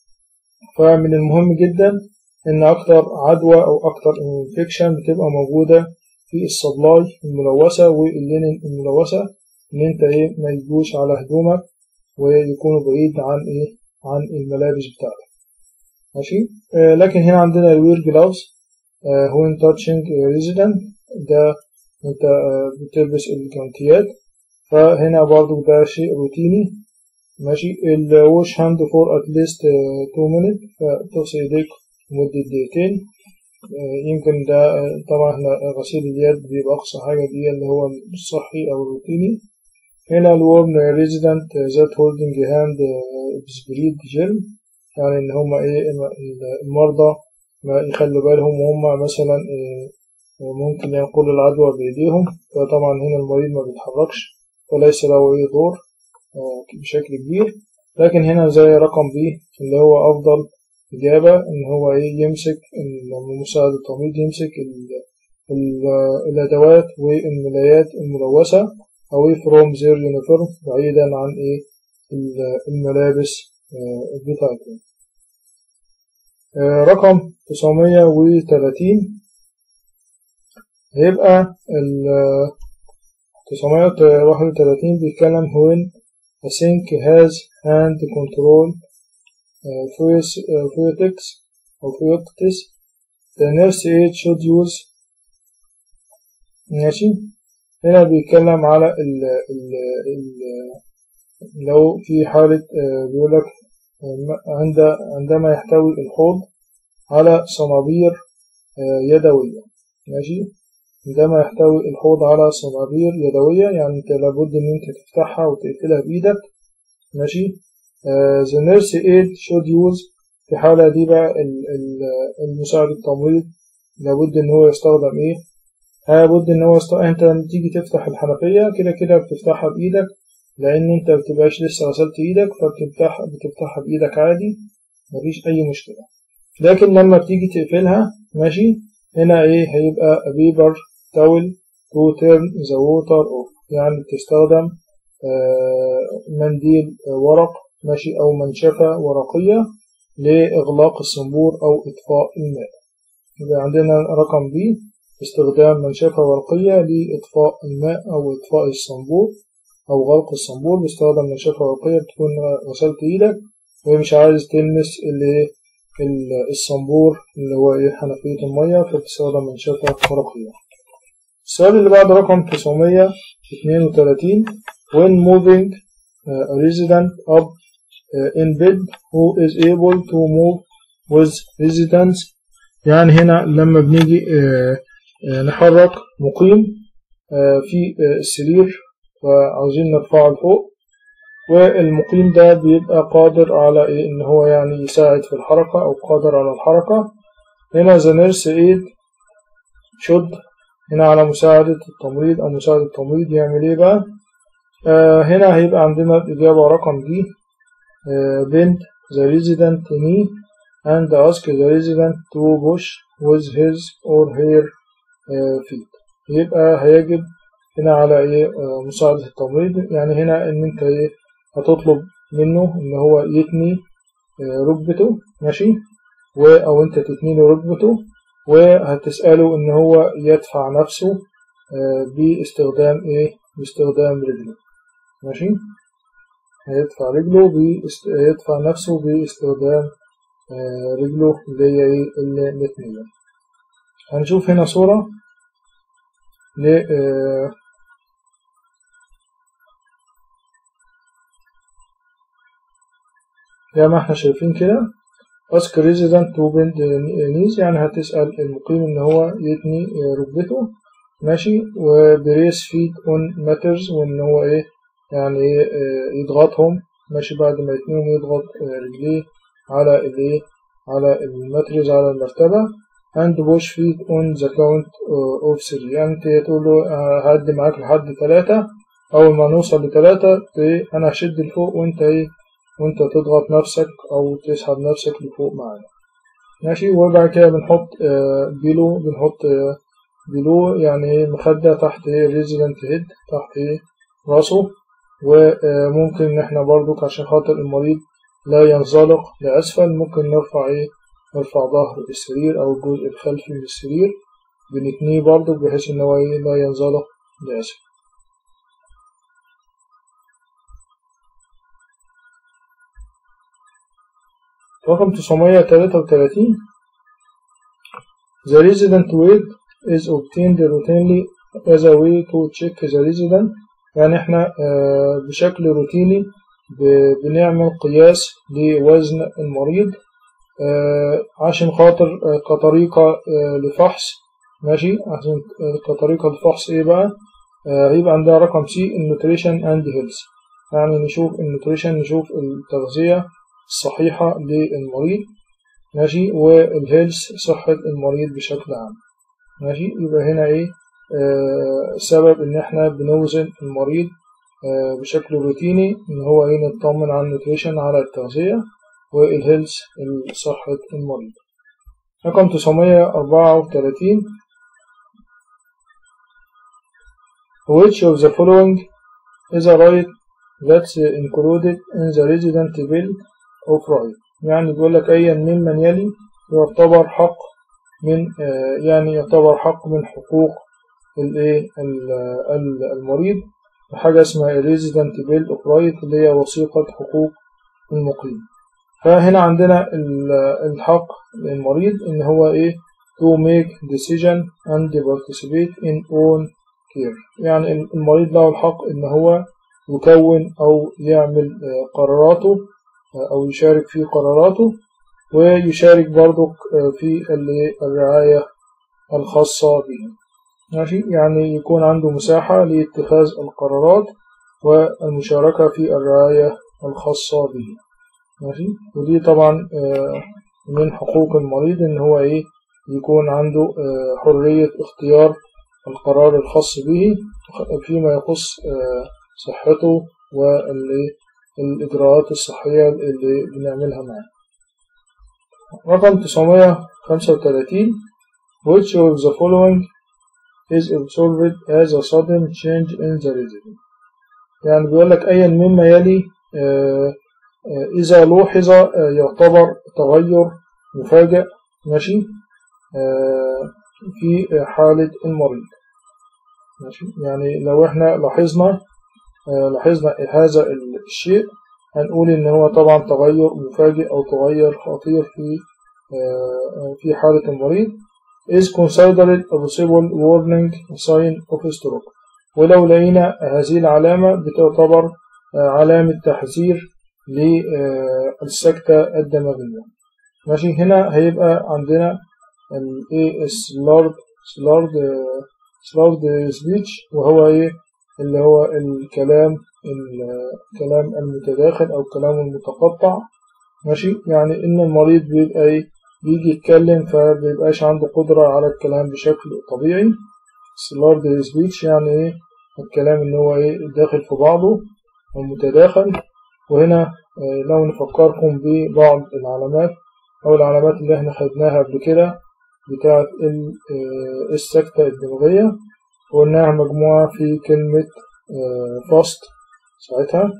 فمن المهم جدا إن أكتر عدوى أو أكتر انفكشن بتبقى موجودة في الصدلاي الملوثة واللينن الملوثة إن أنت إيه ما يجوش على هدومك ويكونوا بعيد عن إيه عن الملابس بتاعتك ماشي آه لكن هنا عندنا الوير جلافز آه when touching resident ده أنت آه بتلبس الجوانتيات فهنا برضو ده شيء روتيني ماشي الوش هاند فور اتليست 2 minutes فتغسل ايديك لمدة دقيقتين يمكن ده طبعا احنا غسيل اليد بيبقى أقصى حاجة دي اللي هو الصحي أو الروتيني هنا الورم ريزيدنت ذات هولدنج هاند سبريد جيرم يعني إن هما إيه المرضى ما يخلوا بالهم وهم مثلا ممكن ينقلوا العدوى بإيديهم فطبعا هنا المريض ما بيتحركش وليس له أي دور بشكل كبير لكن هنا زي رقم بي اللي هو أفضل إجابة إن هو إيه يمسك لما مساعد التمريض يمسك ال ال الأدوات والملايات الملوثة away from their uniform بعيدا عن إيه الملابس بتاعتهم رقم 930 هيبقى ال 931 بيتكلم when a sink has hand control phoetics or phoetics the nurse aid should use ماشي هنا بيتكلم على ال ال ال لو في حالة آه، بيقولك آه، عند عندما يحتوي الحوض على صنابير آه، يدوية ماشي عندما يحتوي الحوض على صنابير يدوية يعني انت لابد ان انت تفتحها وتقفلها بإيدك ماشي آه the nurse aid should use في الحالة دي بقى ال- ال- المساعد التمريض لابد ان هو يستخدم ايه لابد ان هو يست... انت لما تيجي تفتح الحنفية كده كده بتفتحها بإيدك لأن انت بتبقاش لسه غسلت ايدك فبتفتح بتفتحها بإيدك عادي مفيش أي مشكلة لكن لما بتيجي تقفلها ماشي هنا ايه هيبقى بيبر تاول تو تيرن ذا ووتر اوف يعني بتستخدم آه منديل آه ورق ماشي أو منشفة ورقية لإغلاق الصنبور أو إطفاء الماء يبقى عندنا رقم بي استخدام منشفة ورقية لإطفاء الماء أو إطفاء الصنبور أو غلق الصنبور باستخدام منشفة ورقية بتكون غسلت إيدك ومش عايز تلمس اللي الصنبور اللي هو إيه حنفية المية فبتستخدم منشفة ورقية السؤال اللي بعد رقم 932 when moving a resident up in bed who is able to move with residents يعني هنا لما بنيجي نحرك مقيم في السرير وعاوزين نرفعه لفوق والمقيم ده بيبقى قادر على إيه إن هو يعني يساعد في الحركة أو قادر على الحركة هنا the nurse aid should هنا على مساعدة التمريض أو مساعد التمريض يعمل إيه بقى آه هنا هيبقى عندنا الإجابة رقم دي آه bend the resident knee and ask the resident to push with his or her آه feet يبقى هيجب هنا على إيه آه مساعدة التمريض يعني هنا إن أنت إيه هتطلب منه إن هو يتني آه ركبته ماشي و أو أنت تتني له ركبته وهتسأله إن هو يدفع نفسه آه باستخدام إيه باستخدام رجله ماشي هيدفع رجله بيست... يدفع نفسه باستخدام آه رجله اللي هي ايه المتنية هنشوف هنا صورة ل آه زي ما احنا شايفين كده ask resident to bend knees يعني هتسأل المقيم ان هو يتني ركبته ماشي وبريس فيت اون ماترز وان هو ايه يعني ايه يضغطهم ماشي بعد ما يتنيهم يضغط رجليه على الايه على الماترز على المرتبة and push feet on the count of three يعني انت تقول له هعد معاك لحد ثلاثة أول ما نوصل لثلاثة أنا هشد لفوق وأنت إيه وأنت تضغط نفسك أو تسحب نفسك لفوق معانا ماشي وبعد كده بنحط بيلو بنحط بيلو يعني مخدة تحت ريزيدنت هيد تحت راسه وممكن ان احنا برضو عشان خاطر المريض لا ينزلق لأسفل ممكن نرفع ايه نرفع ظهر السرير او الجزء الخلفي من السرير بنتنيه برضو بحيث ان هو ايه لا ينزلق لأسفل رقم 933 The resident weight is obtained routinely as a way to check the resident يعني احنا بشكل روتيني بنعمل قياس لوزن المريض عشان خاطر كطريقة لفحص ماشي عشان كطريقة لفحص ايه بقى هيبقى عندها رقم سي النوتريشن اند هيلث يعني نشوف النوتريشن نشوف التغذية الصحيحة للمريض ماشي والهيلث صحة المريض بشكل عام ماشي يبقى هنا ايه آه سبب ان احنا بنوزن المريض آه بشكل روتيني ان هو ايه نطمن على النوتريشن على التغذية والهيلث صحة المريض رقم 934 Which of the following is a right that's included in the resident bill of right يعني بيقول لك أي ممن يلي يعتبر حق من آه يعني يعتبر حق من حقوق الايه المريض حاجة اسمها resident bill of right اللي هي وثيقة حقوق المقيم فهنا عندنا الحق للمريض ان هو ايه to make decision and participate in own كير يعني المريض له الحق إن هو يكون أو يعمل قراراته أو يشارك في قراراته ويشارك برضو في الرعاية الخاصة به ماشي يعني يكون عنده مساحة لاتخاذ القرارات والمشاركة في الرعاية الخاصة به ماشي ودي طبعا من حقوق المريض ان هو ايه يكون عنده حرية اختيار القرار الخاص به فيما يخص صحته والإجراءات الصحية اللي بنعملها معاه رقم 935 which of the following is observed as a sudden change in the resident يعني بيقول لك أيا مما يلي إذا لوحظ يعتبر تغير مفاجئ ماشي في حالة المريض ماشي يعني لو احنا لاحظنا لاحظنا هذا الشيء هنقول ان هو طبعا تغير مفاجئ او تغير خطير في في حالة المريض is considered a possible warning sign of stroke ولو لقينا هذه العلامة بتعتبر علامة تحذير للسكتة الدماغية ماشي هنا هيبقى عندنا الايه سلارد سلارد سلارد سبيتش وهو ايه اللي هو الكلام الكلام المتداخل او الكلام المتقطع ماشي يعني ان المريض بيبقى ايه بيجي يتكلم فبيبقاش عنده قدرة على الكلام بشكل طبيعي سلارد سبيتش يعني ايه الكلام ان هو ايه داخل في بعضه ومتداخل وهنا لو نفكركم ببعض العلامات او العلامات اللي احنا خدناها قبل كده بتاعة السكتة الدماغية وقلناها مجموعة في كلمة فاست ساعتها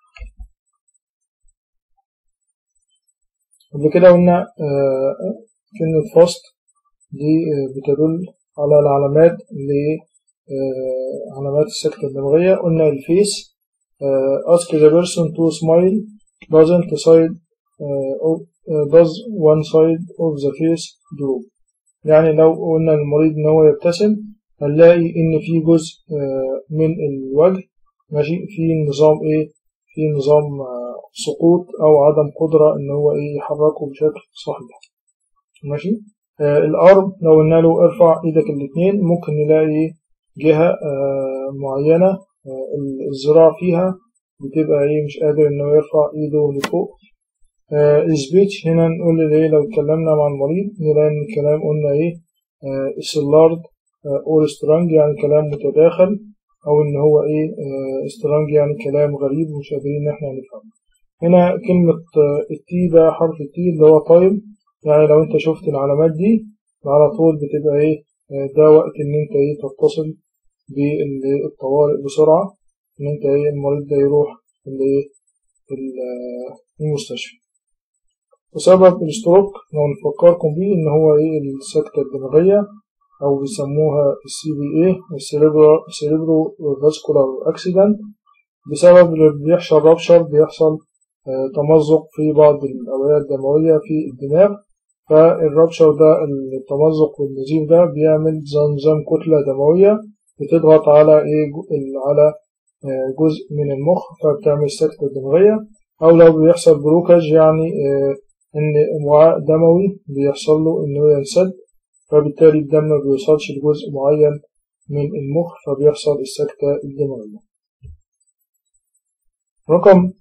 قبل كده قلنا كلمة فاست دي بتدل على العلامات اللي علامات السكتة الدماغية قلنا الفيس ask the person to smile doesn't side does one side of the face droop يعني لو قلنا للمريض ان هو يبتسم هنلاقي ان في جزء من الوجه ماشي في نظام ايه في نظام سقوط او عدم قدرة ان هو ايه يحركه بشكل صحيح ماشي آه الارم لو قلنا له ارفع ايدك الاتنين ممكن نلاقي جهة آه معينة آه الذراع فيها بتبقى ايه مش قادر انه يرفع ايده لفوق السبيتش هنا نقول ايه لو اتكلمنا مع المريض نلاقي ان الكلام قلنا ايه السلارد اور سترانج يعني كلام متداخل او ان هو ايه سترانج يعني كلام غريب مش قادرين ان احنا نفهمه هنا كلمة التي ده حرف التي اللي هو طيب يعني لو انت شفت العلامات دي على طول بتبقى ايه ده وقت ان انت ايه تتصل بالطوارئ بسرعة ان انت ايه المريض ده يروح المستشفى وسبب الستروك لو نفكركم بيه ان هو ايه السكتة الدماغية او بيسموها السي بي ايه السيريبرو فاسكولار اكسيدنت بسبب اللي بيحصل رابشر بيحصل تمزق في بعض الأوعية الدموية في الدماغ فالرابشر ده التمزق والنزيف ده بيعمل زمزم كتلة دموية بتضغط على ايه على جزء من المخ فبتعمل سكتة دماغية أو لو بيحصل بروكاج يعني إن وعاء دموي بيحصل له إنه ينسد فبالتالي الدم ما بيوصلش لجزء معين من المخ فبيحصل السكتة الدموية رقم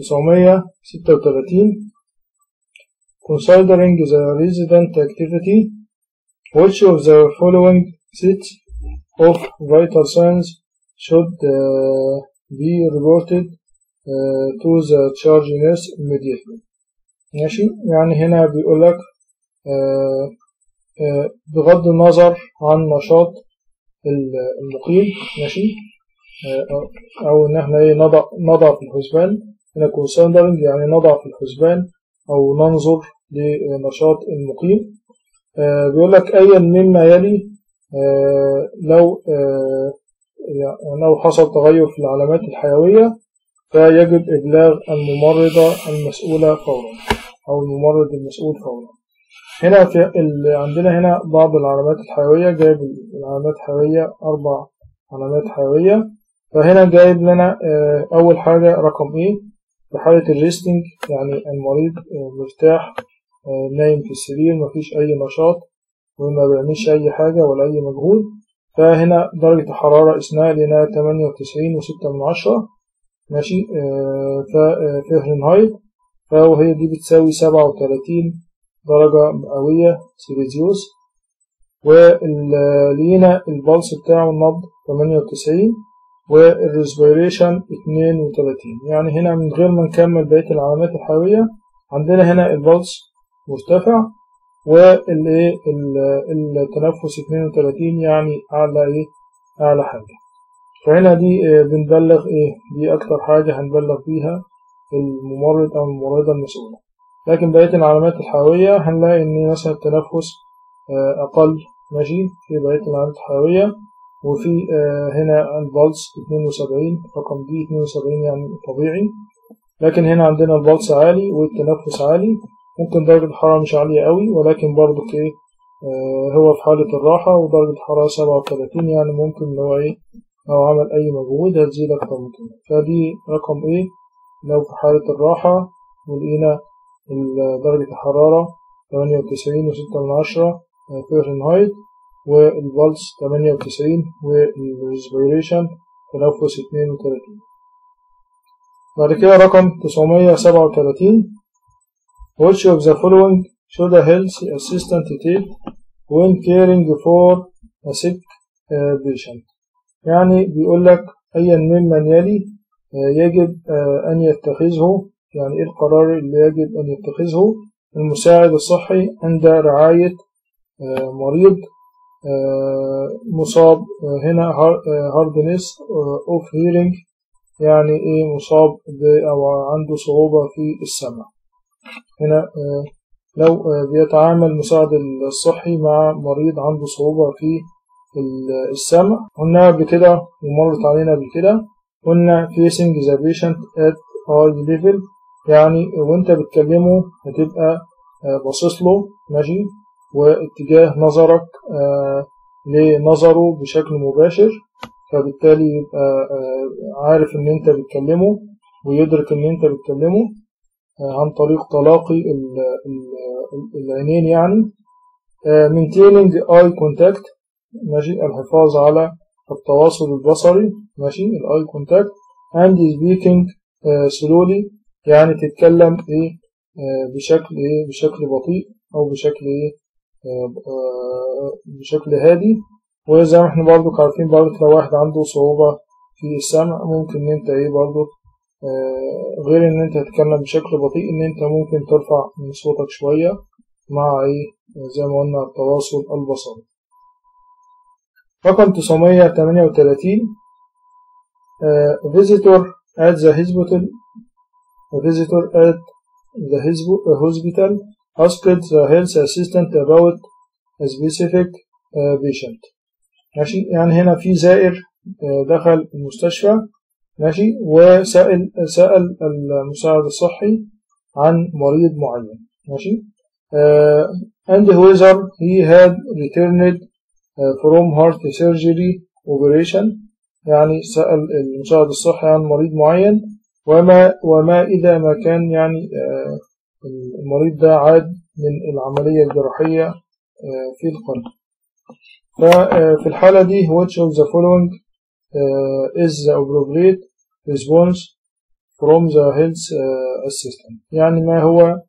936 Considering the resident activity which of the following sets of vital signs should uh, be reported uh, to the charge nurse immediately ماشي يعني هنا بيقول لك uh, بغض النظر عن نشاط المقيم ماشي او ان احنا ايه نضع نضع في الحسبان هنا كونسندرنج يعني نضع في الحسبان او ننظر لنشاط المقيم بيقول لك ايا مما يلي لو لو حصل تغير في العلامات الحيوية فيجب إبلاغ الممرضة المسؤولة فورا أو الممرض المسؤول فورا هنا في عندنا هنا بعض العلامات الحيوية جايب العلامات الحيوية أربع علامات حيوية فهنا جايب لنا آه، أول حاجة رقم إيه في حالة الريستنج يعني المريض آه، مرتاح آه، نايم في السرير مفيش أي نشاط وما بيعملش أي حاجة ولا أي مجهود فهنا درجة الحرارة إثناء لنا تمانية وتسعين وستة من عشرة ماشي فهرنهايت فهي دي بتساوي سبعة وتلاتين درجة مئوية سيليزيوس ولينا البلس بتاعه النبض تمانية وتسعين والريسبيريشن اتنين وتلاتين يعني هنا من غير ما نكمل بقية العلامات الحيوية عندنا هنا البلس مرتفع والايه التنفس 32 يعني اعلى ايه اعلى حاجه فهنا دي بنبلغ ايه دي اكتر حاجه هنبلغ بيها الممرض او الممرضه المسؤوله لكن بقيه العلامات الحيويه هنلاقي ان مثلا التنفس اقل ماشي في بقيه العلامات الحيويه وفي هنا البلس 72 رقم دي 72 يعني طبيعي لكن هنا عندنا البلس عالي والتنفس عالي ممكن درجة الحرارة مش عالية قوي ولكن برضو ايه آه هو في حالة الراحة ودرجة الحرارة سبعة وتلاتين يعني ممكن اللي هو ايه لو عمل أي مجهود هتزيد أكتر من كده فدي رقم ايه لو في حالة الراحة ولقينا درجة الحرارة تمانية وتسعين وستة من عشرة فahrenheit والبلس تمانية وتسعين والريسبيريشن تنفس اتنين وتلاتين بعد كده رقم تسعمية سبعة وتلاتين Which of the following should a health assistant take when caring for a sick uh, patient يعني بيقول لك أيا ممن يلي uh, يجب uh, أن يتخذه يعني إيه القرار اللي يجب أن يتخذه المساعد الصحي عند رعاية مريض مصاب هنا هاردنس اوف هيرنج يعني ايه مصاب او عنده صعوبة في السمع هنا لو بيتعامل مساعد الصحي مع مريض عنده صعوبة في السمع قلنا قبل كده ومرت علينا قبل كده قلنا facing the patient at eye level يعني وانت بتكلمه هتبقى باصص له ماشي واتجاه نظرك لنظره بشكل مباشر فبالتالي يبقى عارف ان انت بتكلمه ويدرك ان انت بتكلمه عن طريق تلاقي العينين يعني maintaining eye contact ماشي الحفاظ على التواصل البصري ماشي الاي كونتاكت and speaking slowly يعني تتكلم ايه بشكل ايه بشكل بطيء او بشكل ايه بشكل هادي وزي ما احنا برضو عارفين برضو لو واحد عنده صعوبة في السمع ممكن ان انت ايه برضو غير ان انت تتكلم بشكل بطيء ان انت ممكن ترفع من صوتك شوية مع ايه زي ما قلنا التواصل البصري رقم 938 visitor at the hospital visitor at the hospital asked the health assistant about a specific patient ماشي يعني هنا في زائر دخل المستشفى ماشي وسأل سأل المساعد الصحي عن مريض معين ماشي uh, and whether he had returned from heart surgery operation يعني سأل المساعد الصحي عن مريض معين وما وما إذا ما كان يعني المريض ده عاد من العملية الجراحية في القلب ففي الحالة دي which of the following is the appropriate response from the health assistant يعني ما هو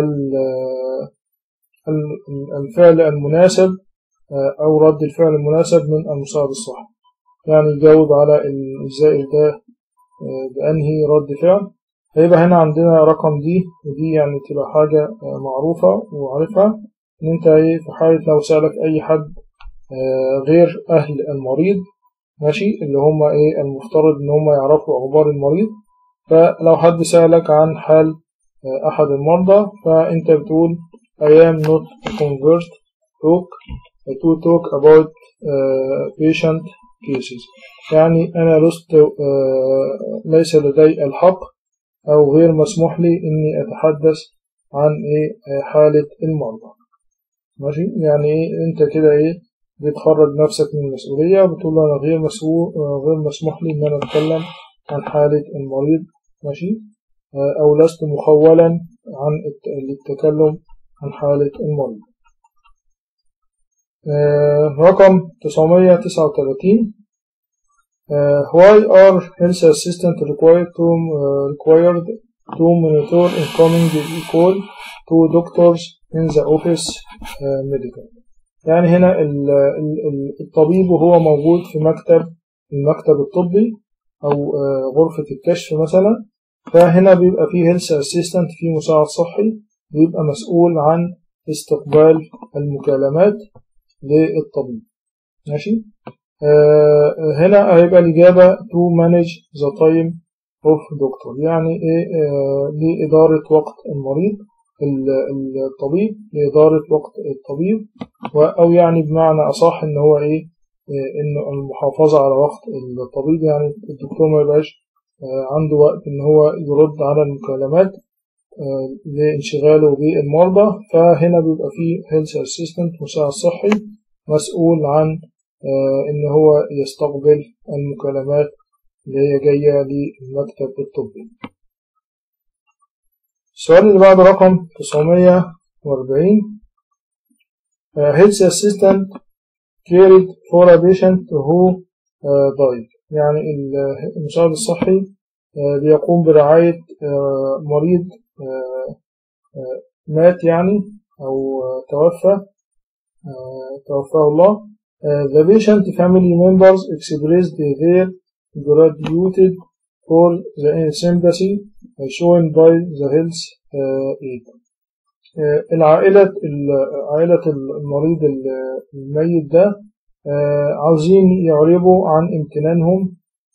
الفعل المناسب أو رد الفعل المناسب من المساعد الصحي يعني يجاوب على الزائر ده بأنهي رد فعل هيبقى هنا عندنا رقم دي ودي يعني تبقى حاجة معروفة وعارفها إن أنت إيه في حالة لو سألك أي حد غير أهل المريض ماشي اللي هم إيه المفترض إن هم يعرفوا أخبار المريض فلو حد سألك عن حال أحد المرضى فأنت بتقول I am not convert talk to talk about uh, patient cases يعني أنا لست uh, ليس لدي الحق أو غير مسموح لي إني أتحدث عن إيه حالة المرضى ماشي يعني إيه أنت كده إيه بتخرج نفسك من المسؤولية بتقول له أنا غير مسؤول غير مسموح لي إن أنا أتكلم عن حالة المريض ماشي أو لست مخولا عن التكلم عن حالة المريض رقم 939 why are health assistants required to required to monitor incoming call to doctors in the office medical يعني هنا الطبيب وهو موجود في مكتب المكتب الطبي أو غرفة الكشف مثلا فهنا بيبقى فيه هيلث اسيستنت فيه مساعد صحي بيبقى مسؤول عن استقبال المكالمات للطبيب ماشي آه هنا هيبقى الإجابة to manage the time of doctor يعني إيه آه لإدارة وقت المريض الطبيب لإدارة وقت الطبيب أو يعني بمعنى أصح إن هو إيه آه إن المحافظة على وقت الطبيب يعني الدكتور ما يبقاش عنده وقت إن هو يرد على المكالمات لانشغاله بالمرضى فهنا بيبقى فيه هيلث اسيستنت مساعد صحي مسؤول عن إن هو يستقبل المكالمات اللي هي جاية للمكتب الطبي السؤال اللي بعد رقم 940 health assistant cared for a patient who died يعني المساعد الصحي بيقوم برعاية مريض مات يعني أو توفى توفاه الله the patient family members expressed their gratitude for the sympathy shown by the health aid العائلة عائلة المريض الميت ده عاوزين يعربوا عن امتنانهم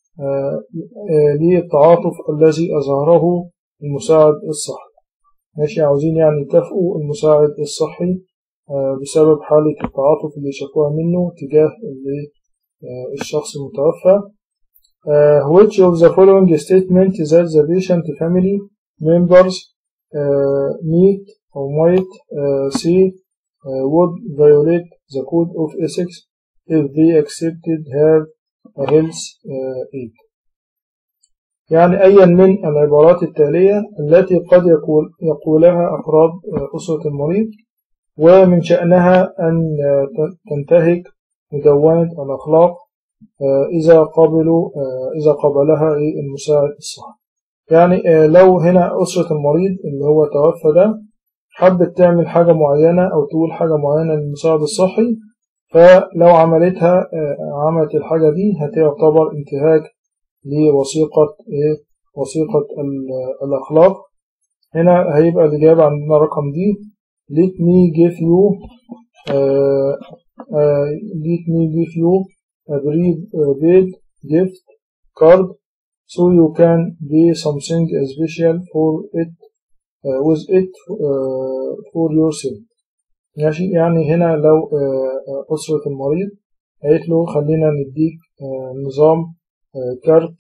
للتعاطف الذي أظهره المساعد الصحي ماشي عاوزين يعني يكافئوا المساعد الصحي بسبب حالة التعاطف اللي شافوها منه تجاه الشخص المتوفى which of the following statement that the patient family members meet or might say would violate the code of ethics if they accepted her health aid يعني أيا من العبارات التالية التي قد يقول يقولها أفراد أسرة المريض ومن شأنها أن تنتهك مدونة الأخلاق إذا قبلوا إذا قبلها المساعد الصحي يعني لو هنا أسرة المريض اللي هو توفى ده حبت تعمل حاجة معينة أو تقول حاجة معينة للمساعد الصحي فلو عملتها عملت الحاجة دي هتعتبر انتهاك لوثيقة وثيقة الأخلاق هنا هيبقى الإجابة عندنا رقم دي let me give you uh, uh, let me give you a prepaid gift card so you can pay something special for it uh, with it for yourself ماشي يعني هنا لو أسرة المريض قالت له خلينا نديك نظام كارت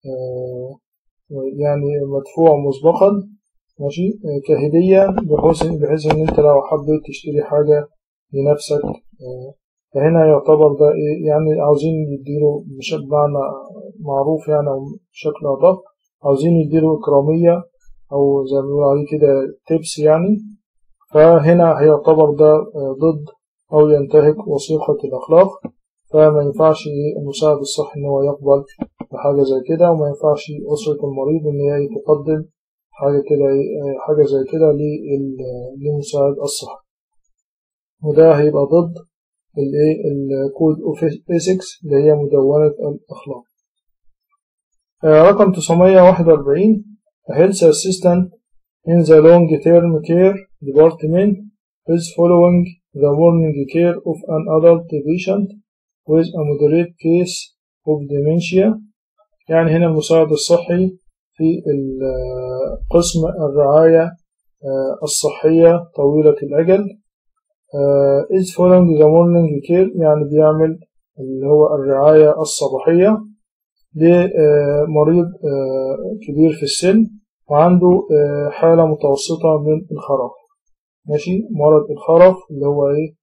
يعني مدفوع مسبقا ماشي كهدية بحيث بحيث إن أنت لو حبيت تشتري حاجة لنفسك فهنا يعتبر ده إيه يعني عاوزين يديله مش بمعنى معروف يعني أو بشكل أدق عاوزين يديله إكرامية أو زي ما بيقولوا عليه كده تيبس يعني فهنا هيعتبر ده ضد أو ينتهك وثيقة الأخلاق فما ينفعش المساعد الصحي إن هو يقبل بحاجة زي كده وما ينفعش أسرة المريض إن هي تقدم حاجة كده حاجة زي كده للمساعد الصحي وده هيبقى ضد الايه الكود اوف ايثكس اللي هي مدونة الأخلاق رقم 941 A health assistant in the long term care department is following the morning care of an adult patient with a moderate case of dementia يعني هنا المساعد الصحي في قسم الرعاية الصحية طويلة الأجل is following the morning care يعني بيعمل اللي هو الرعاية الصباحية لمريض كبير في السن وعنده حالة متوسطة من الخرف ماشي مرض الخرف اللي هو ايه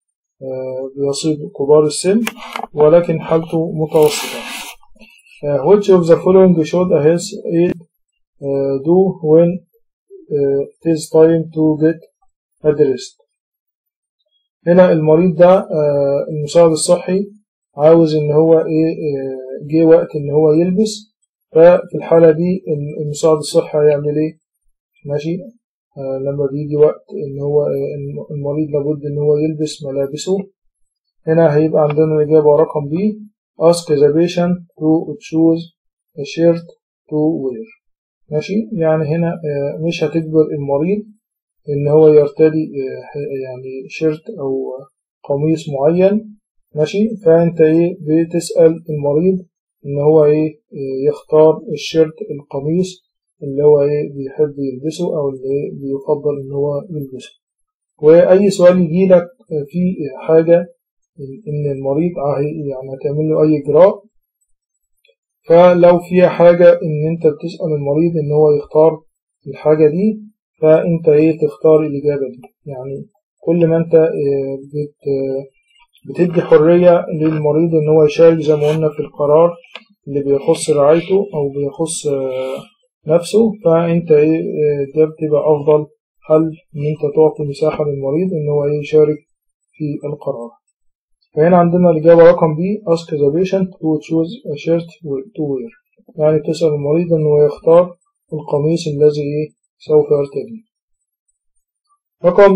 بيصيب كبار السن ولكن حالته متوسطة which of the following should a health aid do when it is time to get addressed هنا المريض ده المساعد الصحي عاوز ان هو ايه جه وقت ان هو يلبس ففي الحالة دي المساعد الصحي هيعمل ايه ماشي آه لما بيجي وقت ان هو المريض لابد ان هو يلبس ملابسه هنا هيبقى عندنا الإجابة رقم B ask the patient to choose a shirt to wear ماشي يعني هنا آه مش هتجبر المريض ان هو يرتدي آه يعني شيرت او قميص معين ماشي فانت ايه بتسأل المريض ان هو ايه يختار الشيرت القميص اللي هو ايه بيحب يلبسه او اللي بيفضل ان هو يلبسه واي سؤال يجي لك في حاجة ان المريض يعني هتعمل له اي اجراء فلو فيها حاجة ان انت بتسأل المريض ان هو يختار الحاجة دي فانت ايه تختار الاجابة دي يعني كل ما انت بت بتدي حرية للمريض ان هو يشارك زي ما قلنا في القرار اللي بيخص رعايته او بيخص نفسه فانت ايه ده بتبقى افضل حل ان انت تعطي مساحة للمريض ان هو يشارك في القرار فهنا عندنا الإجابة رقم B ask the patient to choose a shirt to wear يعني تسأل المريض انه يختار القميص الذي ايه سوف يرتديه رقم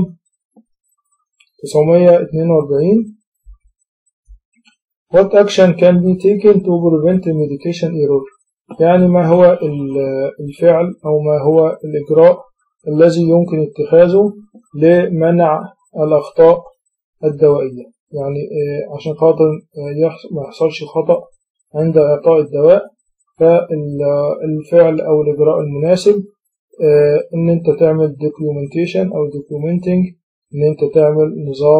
942 What action can be taken to prevent medication error يعني ما هو الفعل أو ما هو الإجراء الذي يمكن اتخاذه لمنع الأخطاء الدوائية يعني عشان خاطر ما يحصلش خطأ عند إعطاء الدواء فالفعل أو الإجراء المناسب إن أنت تعمل documentation أو documenting إن أنت تعمل نظام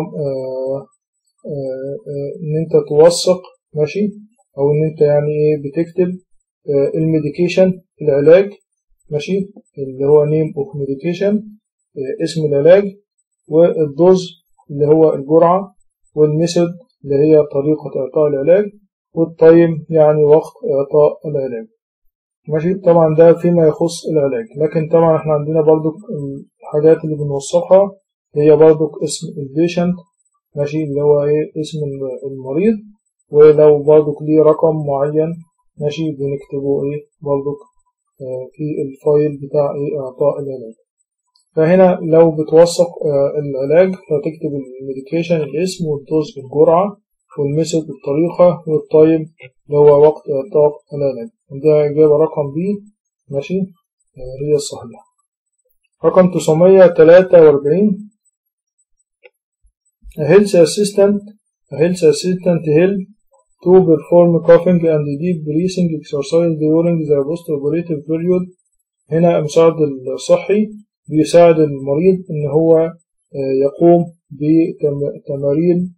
إن أنت توثق ماشي أو إن أنت يعني إيه بتكتب الميديكيشن العلاج ماشي اللي هو نيم اوف ميديكيشن اسم العلاج والدوز اللي هو الجرعة والميثود اللي هي طريقة إعطاء العلاج والتايم يعني وقت إعطاء العلاج ماشي طبعا ده فيما يخص العلاج لكن طبعا احنا عندنا برضو الحاجات اللي بنوثقها هي برضو اسم البيشنت ماشي اللي هو ايه اسم المريض ولو برضو ليه رقم معين ماشي بنكتبه ايه برضو في الفايل بتاع ايه اعطاء العلاج فهنا لو بتوثق العلاج فتكتب الميديكيشن الاسم والدوز الجرعة والميثود الطريقة والتايم اللي هو وقت إعطاء العلاج ده إجابة رقم بي ماشي هي الصحيحة رقم 943 A health assistant A health assistant help to perform coughing and deep breathing exercise during the post-operative period هنا المساعد الصحي بيساعد المريض إن هو يقوم بتمارين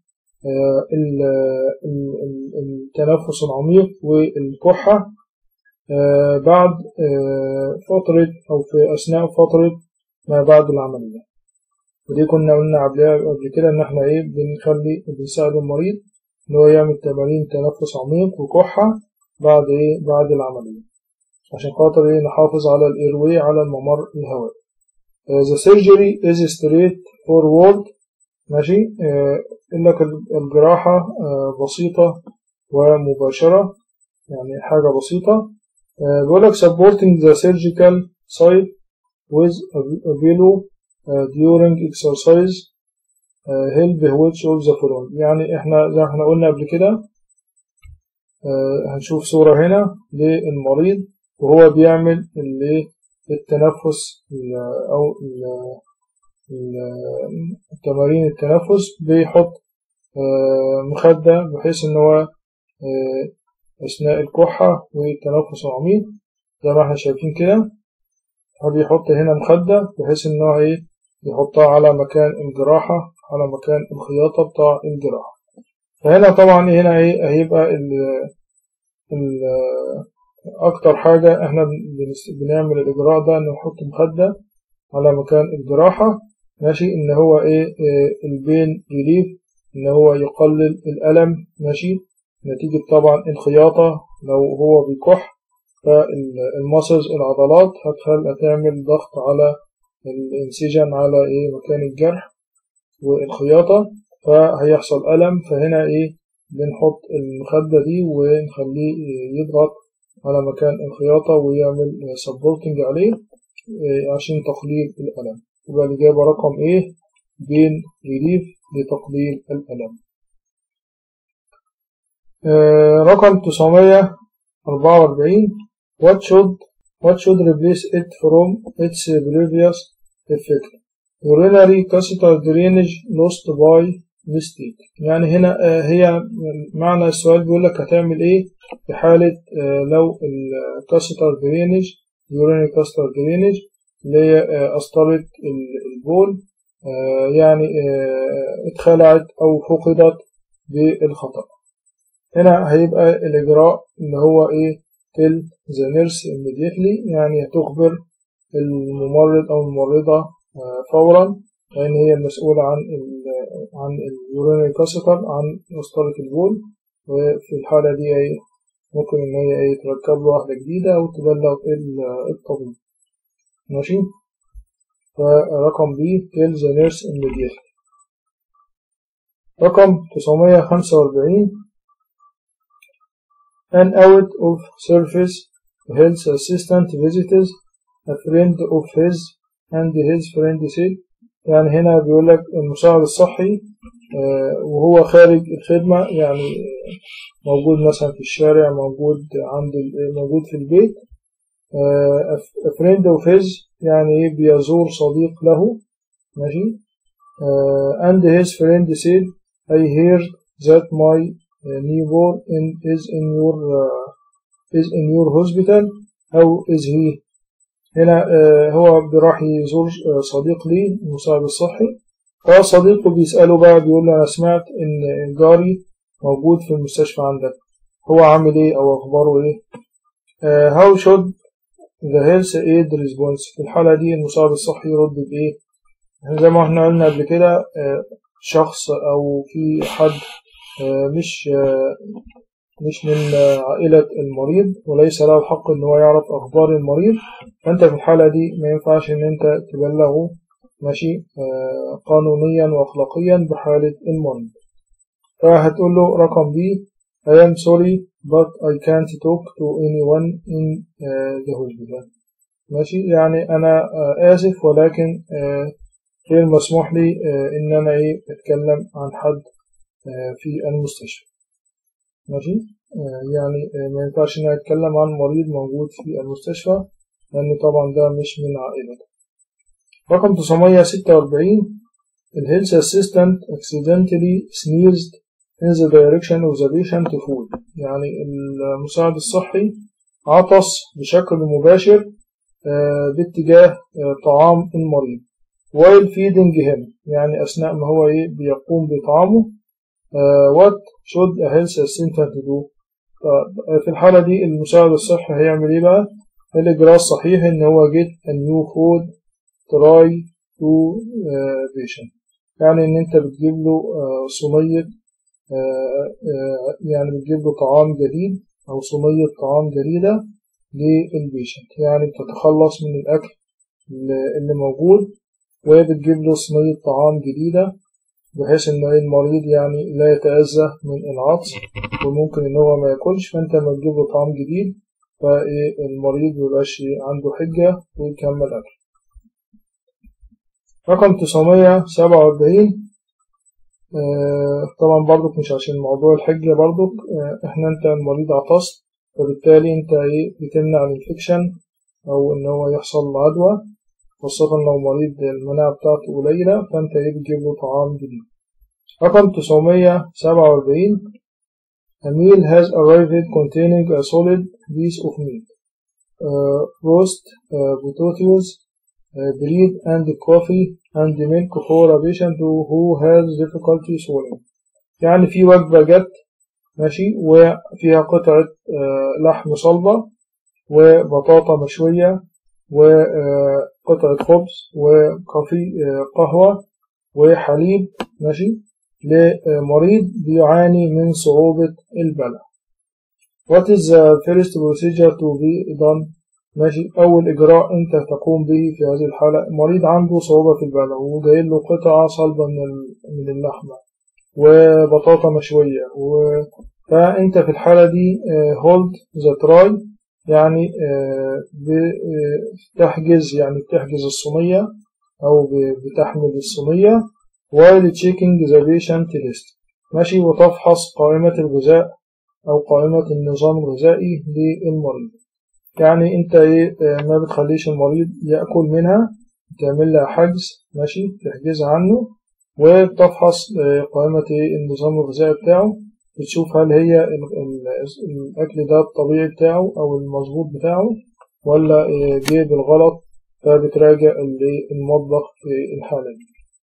التنفس العميق والكحة بعد فترة أو في أثناء فترة ما بعد العملية ودي كنا قلنا قبل كده إن إحنا إيه بنخلي بنساعد المريض إن هو يعمل تمارين تنفس عميق وكحة بعد إيه بعد العملية عشان خاطر إيه نحافظ على الإيروي على الممر الهوائي the surgery is straight forward ماشي إنك الجراحة بسيطة ومباشرة يعني حاجة بسيطة بيقولك supporting the surgical site with a pillow during exercise help which of the following يعني احنا زي ما احنا قلنا قبل كده هنشوف صورة هنا للمريض وهو بيعمل اللي التنفس أو تمارين التنفس بيحط مخدة بحيث إن هو أثناء الكحة والتنفس العميق زي ما احنا شايفين كده فبيحط هنا مخدة بحيث إن هو إيه يحطها على مكان الجراحة على مكان الخياطة بتاع الجراحة فهنا طبعا هنا إيه هيبقى ال ال أكتر حاجة إحنا بنعمل الإجراء ده إن نحط مخدة على مكان الجراحة ماشي إن هو إيه, إيه البين ريليف إن هو يقلل الألم ماشي نتيجة طبعا الخياطة لو هو بيكح فالمسلز العضلات هتخل هتعمل ضغط على الانسجن على ايه مكان الجرح والخياطة فهيحصل ألم فهنا ايه بنحط المخدة دي ونخليه يضغط على مكان الخياطة ويعمل سبورتنج عليه عشان تقليل الألم يبقى الإجابة رقم ايه بين ريليف لتقليل الألم آه رقم 944 what should what should replace it from its previous effect urinary catheter drainage lost by mistake يعني هنا آه هي معنى السؤال بيقول لك هتعمل ايه في حالة آه لو الكاستر درينج urinary catheter drainage اللي هي قسطرة البول يعني اتخلعت أو فقدت بالخطأ هنا هيبقى الإجراء اللي هو إيه tell the nurse immediately يعني هتخبر الممرض أو الممرضة فورا لأن هي المسؤولة عن ال عن اليورينري كاسيتر عن قسطرة البول وفي الحالة دي إيه ممكن إن هي إيه تركب له واحدة جديدة أو تبلغ الطبيب ماشي فرقم بي tell the nurse immediately رقم 945 an out of service health assistant visits a friend of his and his friend said يعني هنا بيقول لك المساعد الصحي وهو خارج الخدمة يعني موجود مثلا في الشارع موجود عند موجود في البيت a friend of his يعني بيزور صديق له ماشي and his friend said I heard that my neighbor in, is in your uh, is in your hospital how is he هنا uh, هو راح يزور صديق لي المساعد الصحي فصديقه بيسأله بقى بيقول له أنا سمعت إن جاري موجود في المستشفى عندك هو عامل إيه أو أخباره إيه uh, how should the health aid response في الحالة دي المساعد الصحي يرد بإيه زي ما احنا قلنا قبل كده شخص أو في حد مش مش من عائلة المريض وليس له الحق إن هو يعرف أخبار المريض فأنت في الحالة دي ما ينفعش إن أنت تبلغه ماشي قانونيا وأخلاقيا بحالة المريض فهتقول له رقم بي I am sorry but I can't talk to anyone in uh, the hospital ماشي يعني أنا uh, آسف ولكن uh, غير مسموح لي إن أنا إيه أتكلم عن حد في المستشفى ماشي يعني ما ينفعش إن أنا أتكلم عن مريض موجود في المستشفى لأن طبعا ده مش من عائلته رقم 946 الهيلث assistant accidentally sneezed in the direction of the patient food يعني المساعد الصحي عطس بشكل مباشر باتجاه طعام المريض while feeding him يعني أثناء ما هو إيه بيقوم بطعامه what should a health assistant do في الحالة دي المساعد الصحي هيعمل إيه بقى الإجراء الصحيح إن هو get a new food try to patient يعني إن أنت بتجيب له صينية يعني بتجيب له طعام جديد أو صينية طعام جديدة للبيشنت يعني بتتخلص من الأكل اللي موجود وبتجيب له صينية طعام جديدة بحيث إن المريض يعني لا يتأذى من العطس وممكن إن هو ما ياكلش فأنت لما تجيب له طعام جديد فالمريض ميبقاش عنده حجة ويكمل أكل رقم 947 آه طبعا برضك مش عشان موضوع الحجة برضك آه احنا انت المريض عطست فبالتالي انت ايه بتمنع الانفكشن او ان هو يحصل عدوى خاصة لو مريض المناعة بتاعته قليلة فانت ايه بتجيب له طعام جديد رقم 947 A meal has arrived containing a solid piece of meat uh, roast uh, potatoes uh, bread and coffee and milk for a patient who has difficulty swallowing يعني في وجبة جت ماشي وفيها قطعة لحم صلبة وبطاطا مشوية وقطعة خبز وكافي قهوة وحليب ماشي لمريض بيعاني من صعوبة البلع What is the first procedure to be done ماشي أول إجراء أنت تقوم به في هذه الحالة مريض عنده صعوبة في البلع وجاي له قطعة صلبة من من اللحمة وبطاطا مشوية و... فأنت في الحالة دي hold the try يعني بتحجز يعني بتحجز الصينية أو بتحمل الصينية while checking the patient list ماشي وتفحص قائمة الغذاء أو قائمة النظام الغذائي للمريض يعني أنت إيه ما بتخليش المريض يأكل منها تعمل لها حجز ماشي تحجزها عنه وبتفحص قائمة النظام الغذائي بتاعه بتشوف هل هي الأكل ده الطبيعي بتاعه أو المظبوط بتاعه ولا جه بالغلط فبتراجع المطبخ في الحالة دي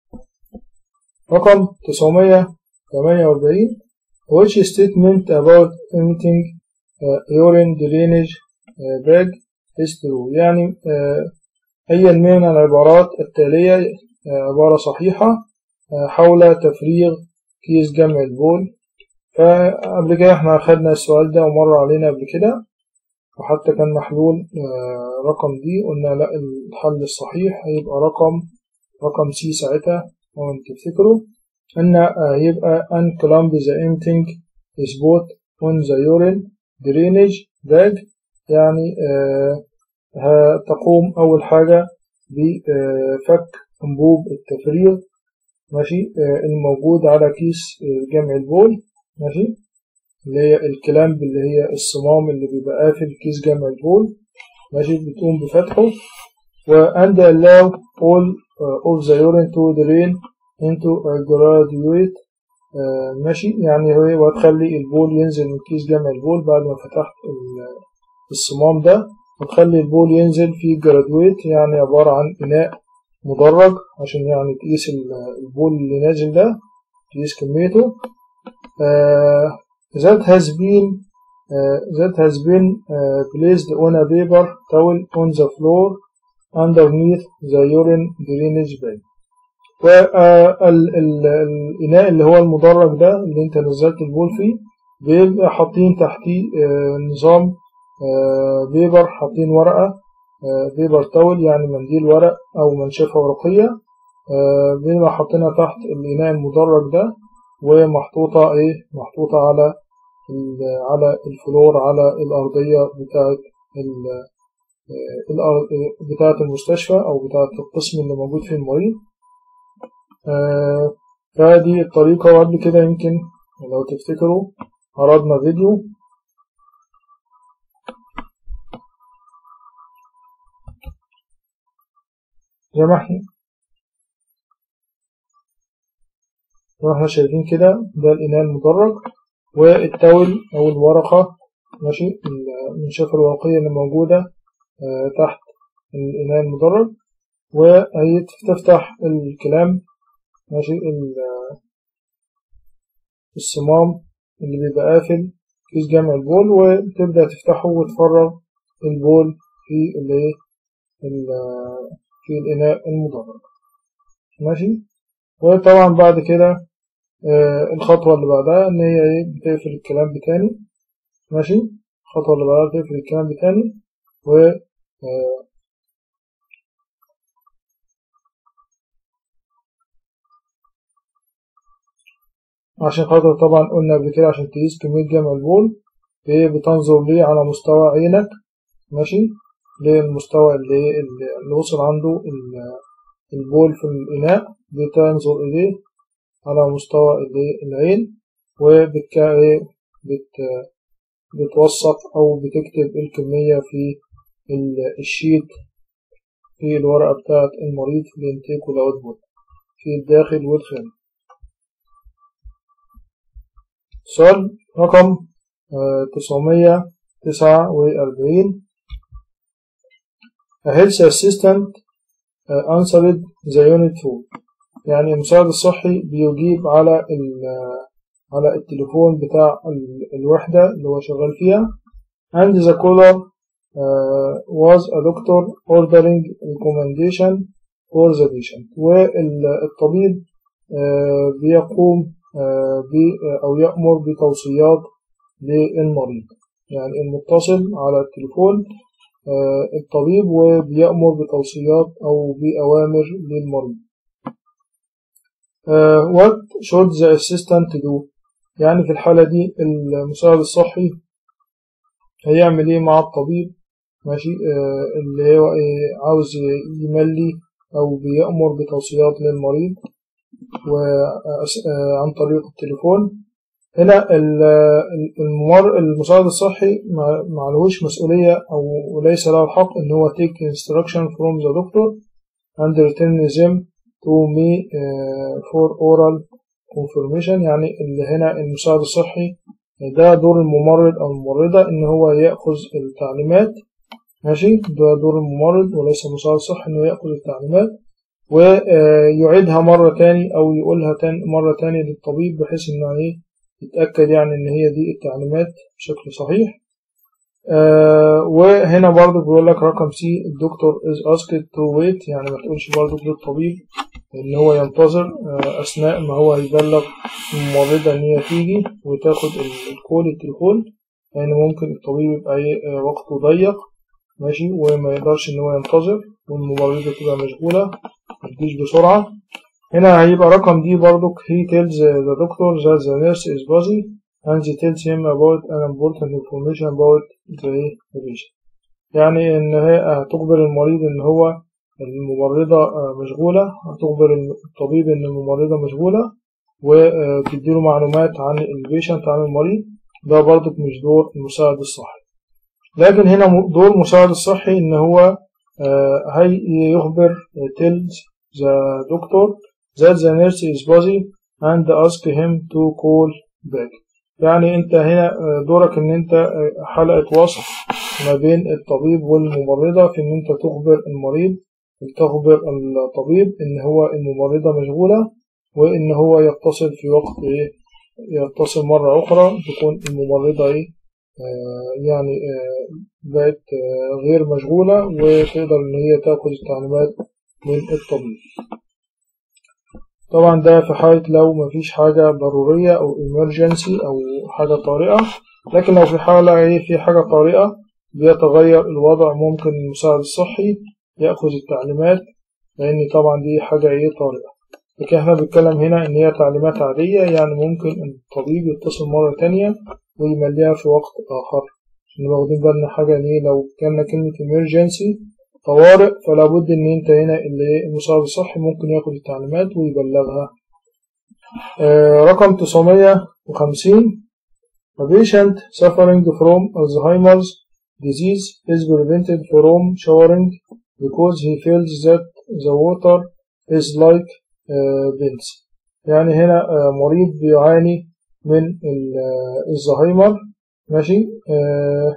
رقم 948 which statement about emptying uh, urine drainage uh, bag is true يعني uh, أي من العبارات التالية عبارة صحيحة حول تفريغ كيس جمع البول فقبل كده احنا أخدنا السؤال ده ومر علينا قبل كده وحتى كان محلول رقم دي قلنا لا الحل الصحيح هيبقى رقم رقم سي ساعتها وانت تفتكروا ان هيبقى unclamp the emptying spot on the urine drainage bag يعني هتقوم أول حاجة بفك أنبوب التفريغ ماشي الموجود على كيس جمع البول ماشي اللي هي الكلامب اللي هي الصمام اللي بيبقى قافل كيس جمع البول ماشي بتقوم بفتحه و and allow all of the urine to drain into a graduate ماشي يعني هي وهتخلي البول ينزل من كيس جمع البول بعد ما فتحت الصمام ده وتخلي البول ينزل في جرادويت يعني عبارة عن إناء مدرج عشان يعني تقيس البول اللي نازل ده تقيس كميته uh, that has been uh, that has been uh, placed on a paper towel on the floor underneath the urine drainage bag والإناء اللي هو المدرج ده اللي انت نزلت البول فيه بيبقى حاطين تحتيه نظام بيبر حاطين ورقة بيبر تاول يعني منديل ورق أو منشفة ورقية بنبقى حاطينها تحت الإناء المدرج ده ومحطوطة إيه محطوطة على على الفلور على الأرضية بتاعة بتاعة المستشفى أو بتاعة القسم اللي موجود فيه المريض فدي الطريقة وقبل كده يمكن لو تفتكروا عرضنا فيديو زي ما احنا زي ما احنا شايفين كده ده الإناء المدرج والتاول أو الورقة ماشي المنشفة الورقية اللي موجودة اه تحت الإناء المدرج وهي تفتح الكلام ماشي الصمام اللي بيبقى قافل كيس جمع البول وتبدأ تفتحه وتفرغ البول في الايه في الإناء المدرج ماشي وطبعا بعد كده آه الخطوة اللي بعدها إن هي إيه بتقفل الكلام بتاني ماشي الخطوة اللي بعدها بتقفل الكلام بتاني و آه عشان خاطر طبعا قلنا قبل كده عشان تقيس كمية جمع البول هي بتنظر ليه على مستوى عينك ماشي للمستوى اللي, اللي وصل عنده البول في الإناء بتنظر إليه على مستوى العين وبتك بت بتوثق أو بتكتب الكمية في الشيت في الورقة بتاعة المريض في الانتيك والأوتبوت في الداخل والخارج سؤال رقم تسعمية تسعة وأربعين A health assistant answered the unit phone يعني المساعد الصحي بيجيب على على التليفون بتاع الوحدة اللي هو شغال فيها and the caller uh, was a doctor ordering recommendation for the patient والطبيب uh, بيقوم أو يأمر بتوصيات للمريض يعني المتصل على التليفون الطبيب وبيأمر بتوصيات أو بأوامر للمريض what should the assistant do يعني في الحالة دي المساعد الصحي هيعمل ايه مع الطبيب ماشي آه اللي هو إيه عاوز يملي او بيأمر بتوصيات للمريض وعن طريق التليفون هنا الممر المساعد الصحي معلهوش مسؤولية أو ليس له الحق إن هو take instruction from the doctor and return them to me for oral confirmation يعني اللي هنا المساعد الصحي ده دور الممرض أو الممرضة إن هو يأخذ التعليمات ماشي ده دور الممرض وليس المساعد الصحي إنه يأخذ التعليمات ويعيدها مرة تاني أو يقولها تاني مرة تانية للطبيب بحيث إنه إيه يتأكد يعني إن هي دي التعليمات بشكل صحيح آه وهنا برضو بيقول لك رقم سي الدكتور is asked to wait يعني ما تقولش برضو للطبيب إن هو ينتظر آه أثناء ما هو يبلغ الممرضة إن هي تيجي وتاخد الكول التليفون لأن يعني ممكن الطبيب يبقى آه وقته ضيق ماشي وما يقدرش إن هو ينتظر والممرضة تبقى مشغولة متجيش بسرعة هنا هيبقى رقم دي برضك he tells the doctor that the nurse is busy and she tells him about an important information about the patient يعني إن هي هتخبر المريض إن هو الممرضة مشغولة هتخبر الطبيب إن الممرضة مشغولة وتديله معلومات عن البيشنت عن المريض ده برضك مش دور المساعد الصحي لكن هنا دور المساعد الصحي إن هو هي يخبر tells the doctor that the nurse is busy and ask him to call back يعني انت هنا دورك ان انت حلقة وصل ما بين الطبيب والممرضة في ان انت تخبر المريض تخبر الطبيب ان هو الممرضة مشغولة وان هو يتصل في وقت ايه يتصل مرة اخرى تكون الممرضة ايه آه يعني آه بقت آه غير مشغولة وتقدر ان هي تاخذ التعليمات من الطبيب طبعا ده في حالة لو مفيش حاجة ضرورية أو emergency أو حاجة طارئة لكن لو في حالة ايه في حاجة طارئة بيتغير الوضع ممكن المساعد الصحي يأخذ التعليمات لأن طبعا دي حاجة ايه طارئة لكن احنا بنتكلم هنا إن هي تعليمات عادية يعني ممكن الطبيب يتصل مرة تانية ويمليها في وقت آخر عشان واخدين بالنا حاجة ايه لو كان كلمة emergency طوارئ فلا بد ان انت هنا اللي المساعد الصحي ممكن ياخد التعليمات ويبلغها آه رقم 950 A patient suffering from Alzheimer's disease is prevented from showering because he feels that the water is like uh, bins يعني هنا آه مريض بيعاني من الزهايمر ماشي آه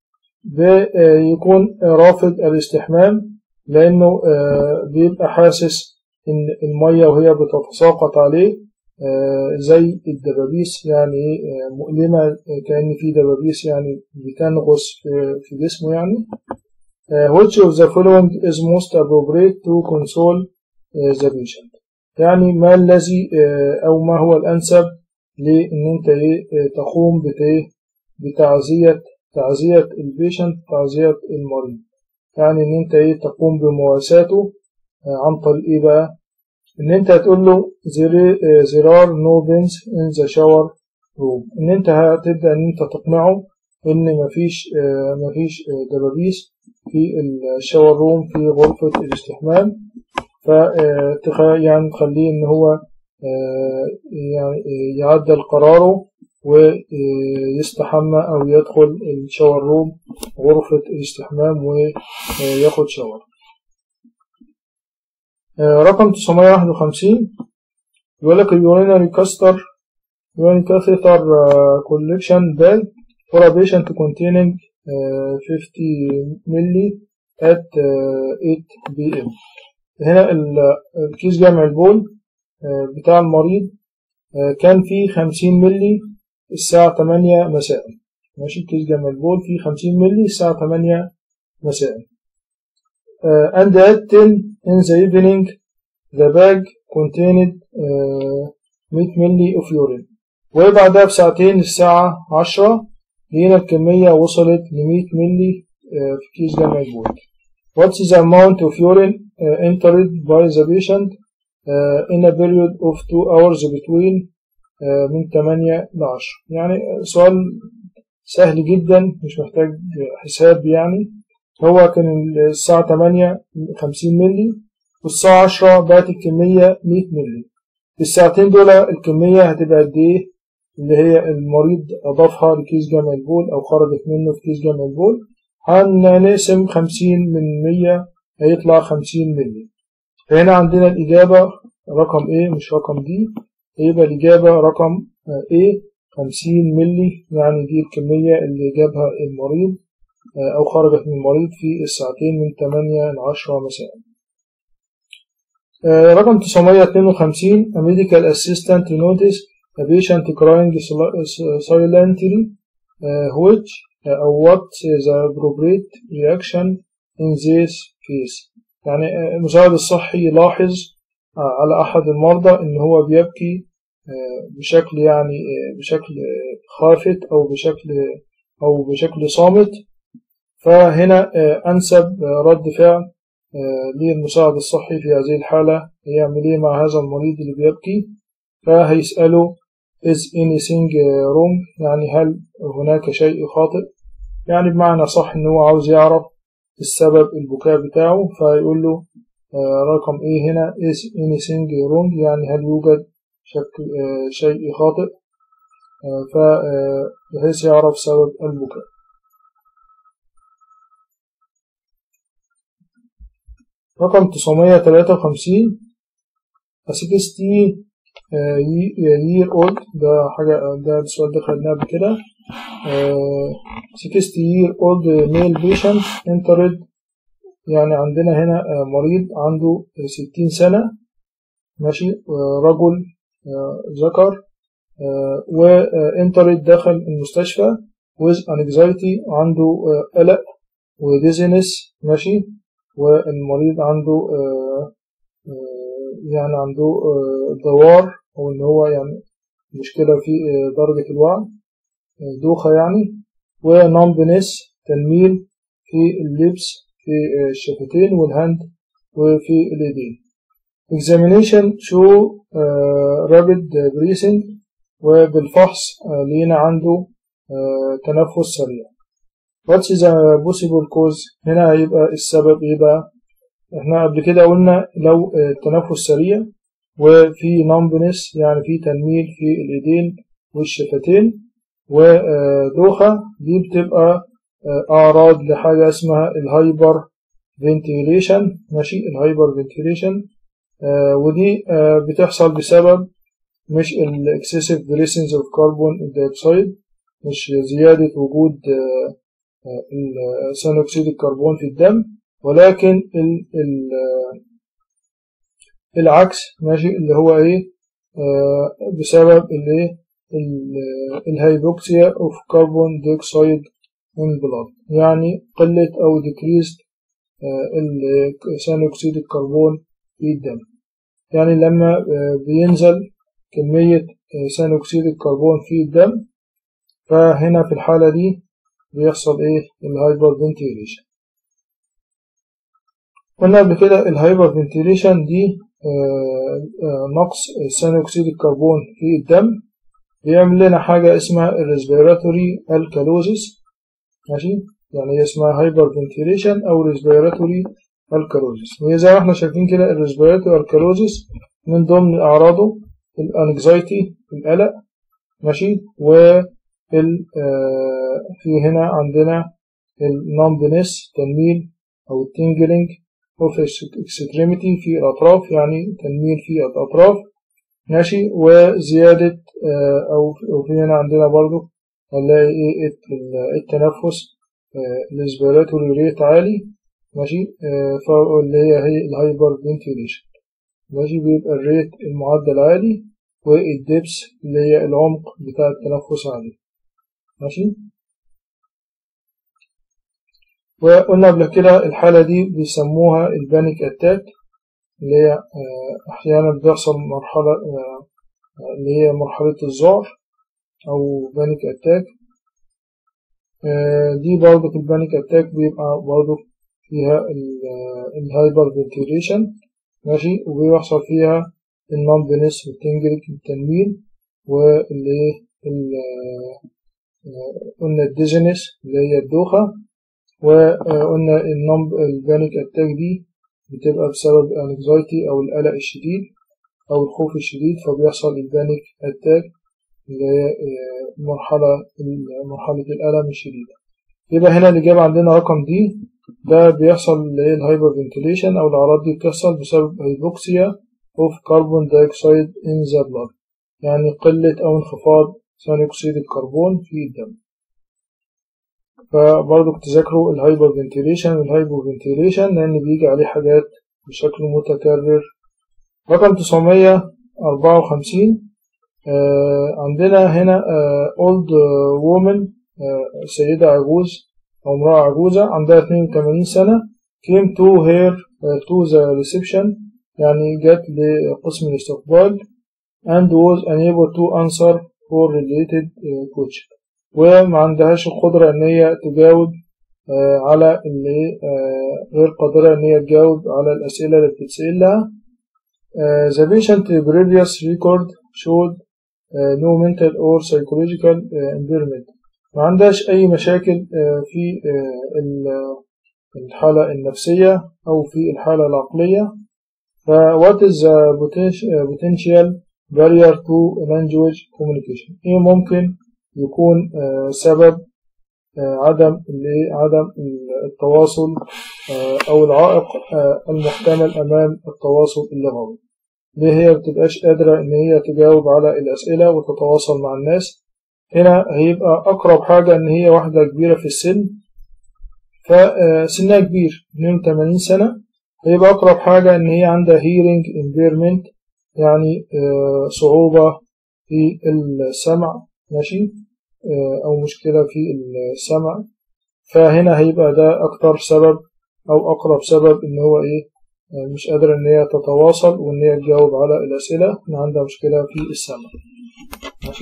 بيكون رافض الاستحمام لأنه بيبقى حاسس إن المية وهي بتتساقط عليه زي الدبابيس يعني مؤلمة كأن في دبابيس يعني بتنغص في جسمه يعني which of the following is most appropriate to console the patient يعني ما الذي أو ما هو الأنسب لأن أنت تقوم بتعزية تعزية البيشنت تعزية المريض يعني ان انت ايه تقوم بمواساته عن طريق ايه بقى ان انت هتقول له there are no bins in the shower room ان انت هتبدأ ان انت تقنعه ان مفيش مفيش دبابيس في الشاور روم في غرفة الاستحمام ف يعني تخليه ان هو يعني يعدل قراره ويستحمى أو يدخل الشاور روم غرفة الاستحمام وياخد شاور رقم 951 يقول لك urinary caster urinary catheter collection bag for a patient containing 50 ملي at 8 pm هنا الكيس جمع البول بتاع المريض كان فيه 50 ملي الساعة 8 مساء ماشي كيس جمع البول فيه 50 ملي الساعة 8 مساء uh, and at 10 in the evening the bag contained uh, 100 ملي اوف يورين وبعدها بساعتين الساعة 10 لقينا الكمية وصلت ل 100 ملي في كيس جمع البول What's the amount of urine uh, entered by the patient uh, in a period of 2 hours between uh, من 8 ل 10 يعني سؤال سهل جدا مش محتاج حساب يعني هو كان الساعة 8 50 ملي والساعة 10 بقت الكمية 100 ملي في الساعتين دول الكمية هتبقى قد ايه اللي هي المريض أضافها لكيس جمع البول أو خرجت منه في كيس جمع البول هنقسم 50 من 100 هيطلع 50 ملي فهنا عندنا الإجابة رقم A مش رقم D يبقى الإجابة رقم A 50 ملي يعني دي الكمية اللي جابها المريض أو خرجت من المريض في الساعتين من 8 ل 10 مساء رقم 952 A medical assistant notice a patient crying silently which أو what the appropriate reaction in this case يعني المساعد الصحي يلاحظ على أحد المرضى إن هو بيبكي بشكل يعني بشكل خافت أو بشكل أو بشكل صامت فهنا أنسب رد فعل للمساعد الصحي في هذه الحالة يعمل إيه مع هذا المريض اللي بيبكي فهيسأله is anything wrong يعني هل هناك شيء خاطئ يعني بمعنى صح إن هو عاوز يعرف السبب البكاء بتاعه فيقول له رقم إيه هنا is anything wrong يعني هل يوجد شكل شيء خاطئ فبحيث يعرف سبب البكاء رقم 953 60 year old ده حاجة ده السؤال ده خدناه قبل كده 60 year old male patient entered يعني عندنا هنا مريض عنده 60 سنة ماشي رجل ذكر وانترد دخل المستشفى with anxiety عنده قلق وديزينس ماشي والمريض عنده يعني عنده دوار أو إن هو يعني مشكلة في درجة الوعي دوخة يعني ونمبنس تنميل في اللبس في الشفتين والهند وفي اليدين examination show uh, rapid breathing وبالفحص uh, لينا عنده uh, تنفس سريع what's the possible cause هنا هيبقى السبب ايه بقى احنا قبل كده قلنا لو التنفس سريع وفي نمبنس يعني في تنميل في الايدين والشفتين ودوخة دي بتبقى اعراض لحاجة اسمها الهايبر فنتيليشن ماشي الهايبر فنتيليشن آه ودي آه بتحصل بسبب مش الاكسسيف بريسنز اوف كربون دايوكسيد مش زيادة وجود آه ثاني أكسيد الكربون في الدم ولكن ال ال العكس ماشي اللي هو ايه بسبب الايه الهايبوكسيا اوف كربون دايوكسيد ان بلاد يعني قلة او ديكريست ثاني أكسيد الكربون في الدم يعني لما بينزل كمية ثاني أكسيد الكربون في الدم فهنا في الحالة دي بيحصل إيه الهايبر فنتيليشن قلنا قبل كده الهايبر فنتيليشن دي نقص ثاني أكسيد الكربون في الدم بيعمل لنا حاجة اسمها الريسبيراتوري الكالوزيس ماشي يعني هي اسمها هايبر فنتيليشن أو ريسبيراتوري الكالوزيس وهي زي ما احنا شايفين كده الريسبيراتوري الكالوزيس من ضمن أعراضه الانكزايتي القلق ماشي و في هنا عندنا النمبنس تنميل أو التنجلينج اوف اكستريميتي في الأطراف يعني تنميل في الأطراف ماشي وزيادة أو في هنا عندنا برضو هنلاقي إيه التنفس الاسبيراتوري ريت عالي ماشي فاللي هي هي الهايبر فنتيليشن ماشي بيبقى الريت المعدل عالي والدبس اللي هي العمق بتاع التنفس عالي ماشي وقلنا قبل كده الحالة دي بيسموها البانيك اتاك اللي هي أحيانا بتحصل مرحلة اللي هي مرحلة الذعر أو بانيك أتاك دي برضه في البانيك أتاك بيبقى برضه فيها الهايبر فنتيليشن ماشي وبيحصل فيها النمبنس بتنجرك التنميل واللي قلنا الديزنس اللي هي الدوخة وقلنا النمب البانيك أتاك دي بتبقى بسبب الانكزايتي أو القلق الشديد أو الخوف الشديد فبيحصل البانيك أتاك اللي هي مرحلة مرحلة الألم الشديد يبقى هنا الإجابة عندنا رقم دي ده بيحصل اللي هي الهايبر فنتيليشن أو الأعراض دي بتحصل بسبب هيبوكسيا أوف كربون دايوكسيد إن ذا بلاد يعني قلة أو انخفاض ثاني أكسيد الكربون في الدم فبرضه تذاكروا الهايبر فنتيليشن والهايبو فنتيليشن لأن بيجي عليه حاجات بشكل متكرر رقم 954 آه عندنا هنا آه old woman آه سيدة عجوز أو امرأة عجوزة عندها 82 سنة came to her to the reception يعني جت لقسم الاستقبال and was unable to answer for related question وما عندهاش القدرة إن هي تجاوب على اللي غير قادرة إن هي تجاوب على الأسئلة اللي بتتسأل لها the patient previous record showed no mental or psychological impairment ما عندهاش أي مشاكل في الحالة النفسية أو في الحالة العقلية ف what is the potential barrier to language communication إيه ممكن يكون سبب عدم عدم التواصل أو العائق المحتمل أمام التواصل اللغوي ليه هي بتبقاش قادرة إن هي تجاوب على الأسئلة وتتواصل مع الناس هنا هيبقى أقرب حاجة إن هي واحدة كبيرة في السن فسنها كبير 82 سنة هيبقى أقرب حاجة إن هي عندها hearing impairment يعني صعوبة في السمع ماشي أو مشكلة في السمع فهنا هيبقى ده أكتر سبب أو أقرب سبب إن هو إيه مش قادرة إن هي تتواصل وإن هي تجاوب على الأسئلة إن عندها مشكلة في السمع ماشي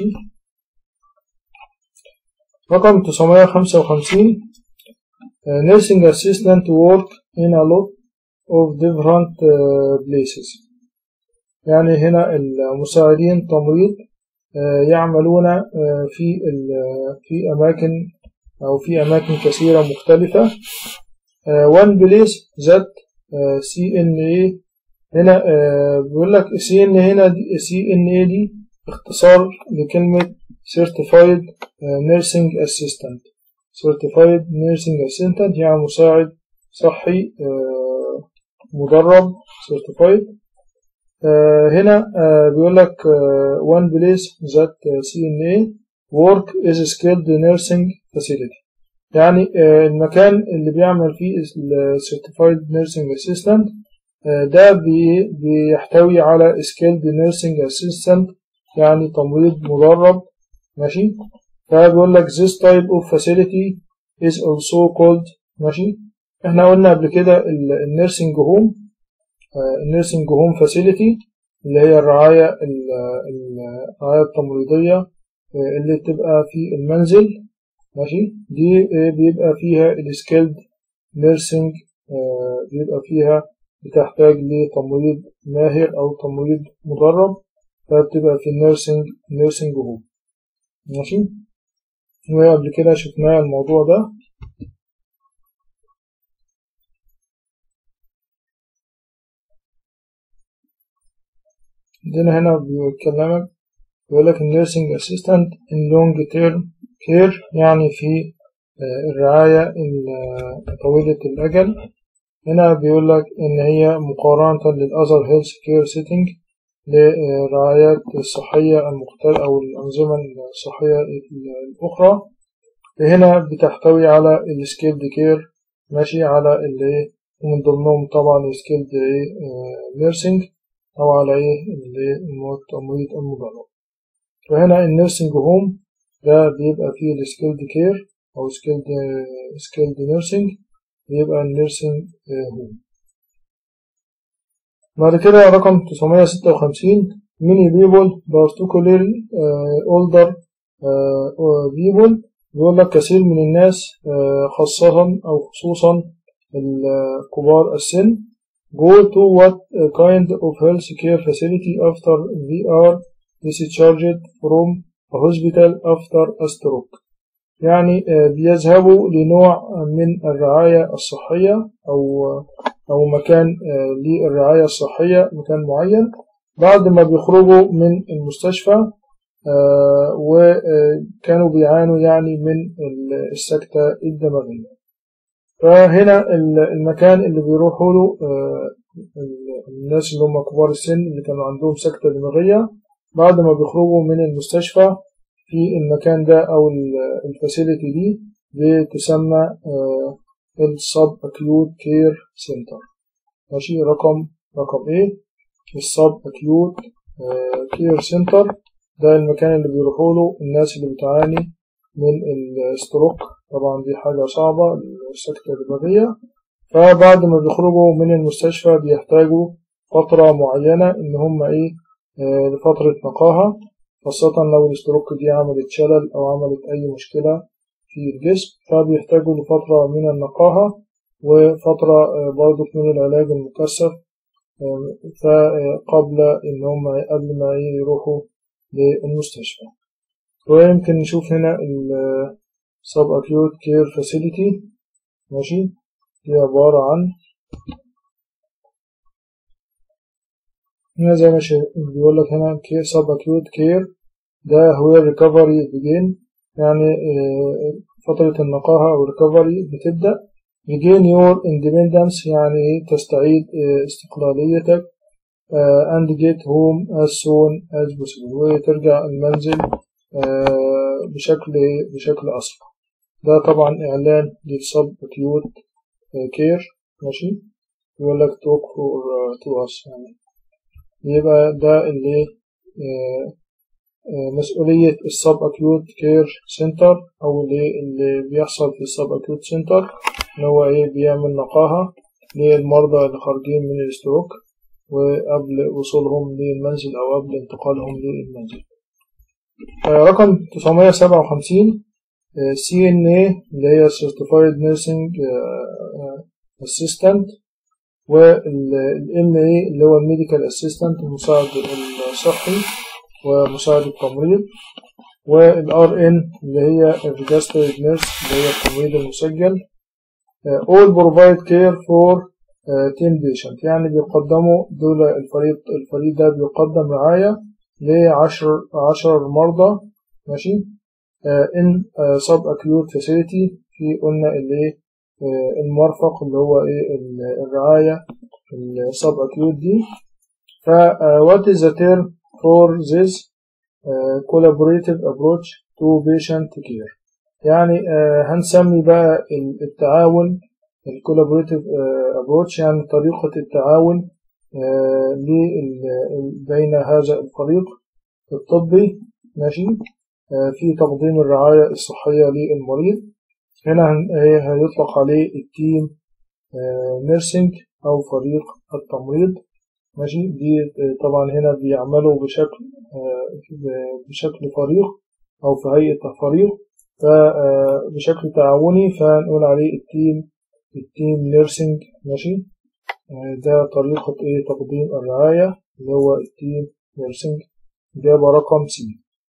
رقم 955 nursing assistant work in a lot of different places يعني هنا المساعدين تمريض يعملون في في أماكن أو في أماكن كثيرة مختلفة one place that CNA هنا بيقول لك CNA هنا دي CNA دي اختصار لكلمة Certified Nursing Assistant Certified Nursing Assistant يعني مساعد صحي مدرب Certified هنا بيقول لك one place that CNA work is skilled nursing facility يعني المكان اللي بيعمل فيه Certified Nursing Assistant ده بيحتوي على skilled nursing assistant يعني تمريض مدرب ماشي فبيقول لك this type of facility is also called ماشي احنا قلنا قبل كده النيرسينج هوم النيرسينج هوم فاسيلتي اللي هي الرعاية الرعاية التمريضية اللي بتبقى في المنزل ماشي دي بيبقى فيها السكيلد نيرسينج بيبقى فيها بتحتاج لتمريض ماهر أو تمريض مدرب فبتبقى في النيرسينج نيرسينج هوم ماشي وقبل كده شفنا الموضوع ده عندنا هنا بيكلمك بيقول لك النيرسينج اسيستنت ان لونج تيرم كير يعني في الرعاية طويلة الأجل هنا بيقول لك إن هي مقارنة للأذر هيلث كير سيتنج للرعايات الصحية المختلفة أو الأنظمة الصحية الأخرى هنا بتحتوي على السكيلد كير ماشي على اللي ومن ضمنهم طبعا السكيلد نيرسينج أو على إيه التمريض المدرب فهنا النيرسينج هوم ده بيبقى فيه السكيلد كير أو سكيلد سكيلد نيرسينج بيبقى النيرسينج هوم بعد كده رقم 956 many people particularly uh, older uh, people بيقول لك كثير من الناس uh, خاصة أو خصوصا الكبار السن go to what kind of health care facility after they are discharged from a hospital after a stroke يعني بيذهبوا لنوع من الرعاية الصحية أو أو مكان للرعاية الصحية مكان معين بعد ما بيخرجوا من المستشفى وكانوا بيعانوا يعني من السكتة الدماغية فهنا المكان اللي بيروحوا له الناس اللي هم كبار السن اللي كانوا عندهم سكتة دماغية بعد ما بيخرجوا من المستشفى في المكان ده أو الفاسيلتي دي بتسمى السب أكيوت كير سنتر ماشي رقم رقم إيه السب أكيوت كير سنتر ده المكان اللي بيروحوا له الناس اللي بتعاني من الستروك طبعا دي حاجة صعبة السكتة الدماغية فبعد ما بيخرجوا من المستشفى بيحتاجوا فترة معينة إن هم إيه آه لفترة نقاهة خاصة لو الستروك دي عملت شلل أو عملت أي مشكلة في الجسم فبيحتاجوا لفترة من النقاهة وفترة آه برضو من العلاج المكثف آه فقبل إن هم قبل ما يروحوا للمستشفى ويمكن نشوف هنا ال sub acute care facility ماشي دي عبارة عن هنا زي ما بيقول لك هنا sub acute care ده هو recovery begin يعني فترة النقاهة أو recovery بتبدأ regain your independence يعني تستعيد استقلاليتك and get home as soon as possible وترجع المنزل بشكل بشكل أسرع ده طبعا إعلان للسب أكيوت كير ماشي يقول لك توك فور تو أس يعني يبقى ده اللي مسؤولية السب أكيوت كير سنتر أو اللي, اللي بيحصل في السب أكيوت سنتر إن هو إيه بيعمل نقاهة للمرضى اللي خارجين من الستروك وقبل وصولهم للمنزل أو قبل انتقالهم للمنزل رقم 957 سي ان اي اللي هي Certified Nursing Assistant والام اي اللي هو الميديكال اسيستنت المساعد الصحي ومساعد التمريض والار ان اللي هي الريجسترد نيرس اللي هي التمريض المسجل all provide care for 10 patient يعني بيقدموا دول الفريق الفريق ده بيقدم رعاية لعشر عشر مرضى ماشي ان سب اكيوت فاسيلتي في قلنا اللي المرفق اللي هو ايه الرعاية السب اكيوت دي ف what is the term for this uh, collaborative approach to patient care يعني uh, هنسمي بقى التعاون الكولابوريتيف ابروتش يعني طريقة التعاون بين هذا الفريق الطبي ماشي في تقديم الرعاية الصحية للمريض هنا هيطلق عليه التيم نيرسينج أو فريق التمريض ماشي دي طبعا هنا بيعملوا بشكل بشكل فريق أو في هيئة فريق فبشكل تعاوني فنقول عليه التيم التيم نيرسينج ماشي ده طريقة ايه تقديم الرعاية اللي هو التيم نيرسينج إجابة رقم سي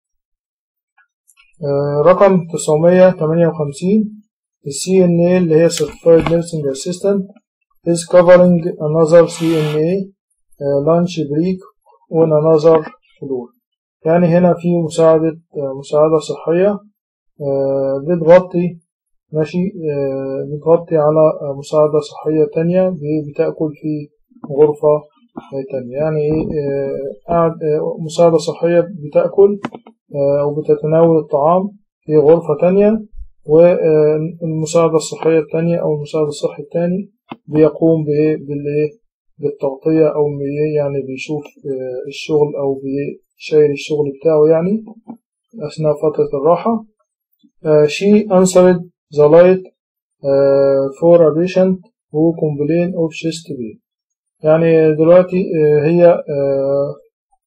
رقم 958 السي ان اي اللي هي Certified Nursing Assistant is covering another CNA lunch break on another floor يعني هنا في مساعدة مساعدة صحية بتغطي ماشي بتغطي على مساعدة صحية تانية بتأكل في غرفة تانية يعني قاعد مساعدة صحية بتأكل أو بتتناول الطعام في غرفة تانية والمساعدة الصحية التانية أو المساعد الصحي التاني بيقوم بالتغطية أو يعني بيشوف الشغل أو بيشايل الشغل بتاعه يعني أثناء فترة الراحة she answered the light uh, for a patient who complain of chest pain يعني دلوقتي uh, هي uh,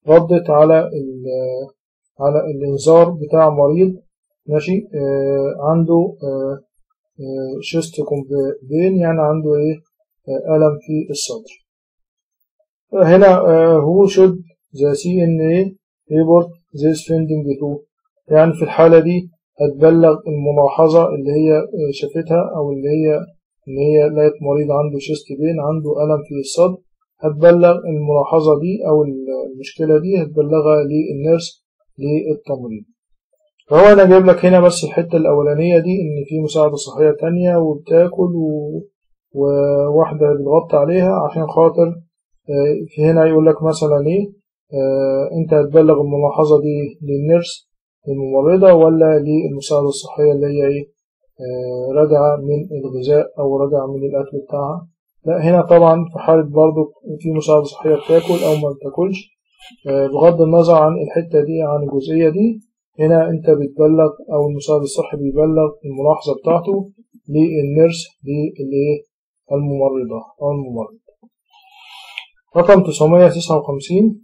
ردت على ال على الإنذار بتاع مريض ماشي آه عنده آه شيست بين يعني عنده ايه ألم في الصدر هنا هو should the CNA report this finding to يعني في الحالة دي هتبلغ الملاحظة اللي هي شافتها أو اللي هي إن هي لقت مريض عنده شيست بين عنده ألم في الصدر هتبلغ الملاحظة دي أو المشكلة دي هتبلغها للنيرس للتمريض فهو أنا جايب لك هنا بس الحتة الأولانية دي إن في مساعدة صحية تانية وبتاكل و... وواحدة بتغطي عليها عشان خاطر في هنا يقول لك مثلا إيه أنت هتبلغ الملاحظة دي للنيرس الممرضة ولا للمساعدة الصحية اللي هي إيه راجعة من الغذاء أو راجعة من الأكل بتاعها لا هنا طبعا في حالة برضو في مساعدة صحية بتاكل أو ما بتاكلش بغض النظر عن الحتة دي عن الجزئية دي هنا أنت بتبلغ أو المساعد الصحي بيبلغ الملاحظة بتاعته للنيرس للإيه الممرضة أو الممرض رقم 959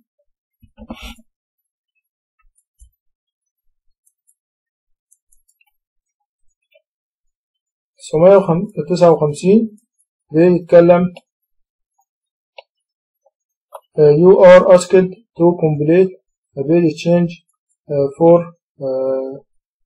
959 بيتكلم uh, you are asked to complete a bill change uh, for uh,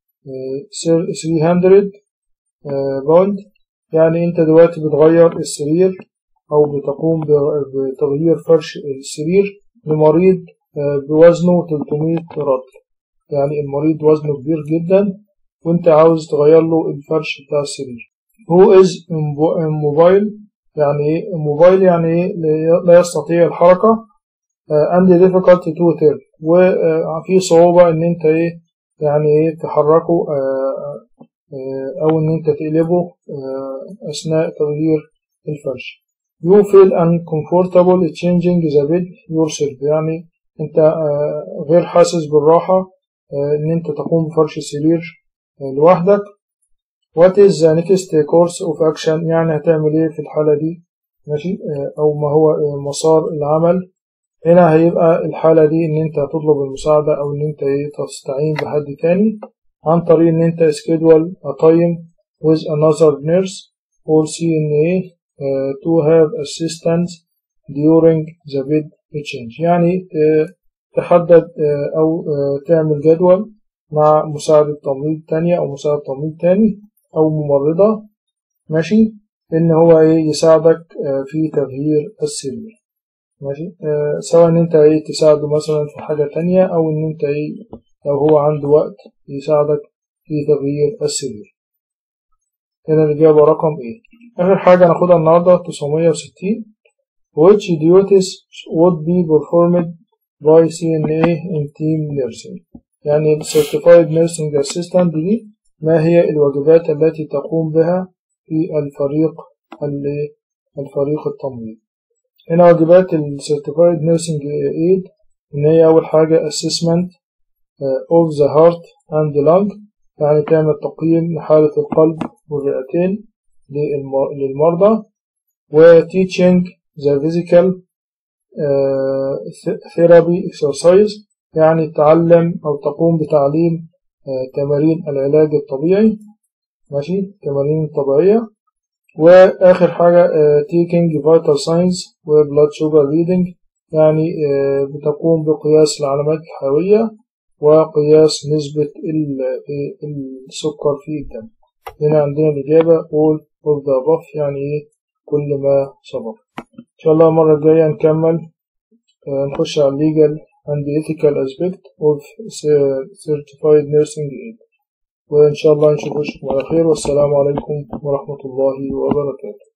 300 باوند يعني انت دلوقتي بتغير السرير او بتقوم بتغيير فرش السرير لمريض بوزنه 300 رطل يعني المريض وزنه كبير جدا وانت عاوز تغير له الفرش بتاع السرير هو از موبايل يعني ايه موبايل يعني ايه لا يستطيع الحركة and difficult to turn وفي صعوبة ان انت ايه يعني ايه تحركه او ان انت تقلبه اثناء تغيير الفرش you feel uncomfortable changing the bed yourself يعني انت غير حاسس بالراحة ان انت تقوم بفرش السرير لوحدك what is the next course of action يعني هتعمل ايه في الحالة دي ماشي او ما هو مسار العمل هنا هيبقى الحالة دي ان انت هتطلب المساعدة او ان انت ايه تستعين بحد تاني عن طريق ان انت schedule a time with another nurse or CNA uh, to have assistance during the bed change يعني تحدد او تعمل جدول مع مساعدة تمريض تانية او مساعدة تمريض تاني او ممرضة ماشي ان هو ايه يساعدك في تغيير السرير ماشي آه سواء ان انت ايه تساعده مثلا في حاجة تانية او ان انت ايه لو هو عنده وقت يساعدك في تغيير السرير هنا الإجابة رقم ايه آخر حاجة ناخدها النهاردة 960 which duties would be performed by CNA in team nursing يعني ال Certified Nursing Assistant دي ما هي الواجبات التي تقوم بها في الفريق الفريق التمريض هنا واجبات ال Certified Nursing Aid إن هي أول حاجة Assessment of the Heart and the Lung يعني تعمل تقييم لحالة القلب والرئتين للمرضى و Teaching the Physical Therapy Exercise يعني تعلم أو تقوم بتعليم تمارين العلاج الطبيعي ماشي تمارين طبيعية وآخر حاجة taking vital signs و blood sugar reading يعني بتقوم بقياس العلامات الحيوية وقياس نسبة السكر في الدم هنا عندنا الإجابة all of the above يعني كل ما سبق إن شاء الله المرة الجاية نكمل نخش على legal and ethical aspect of certified nursing aid وإن شاء الله نشوفكم على خير والسلام عليكم ورحمة الله وبركاته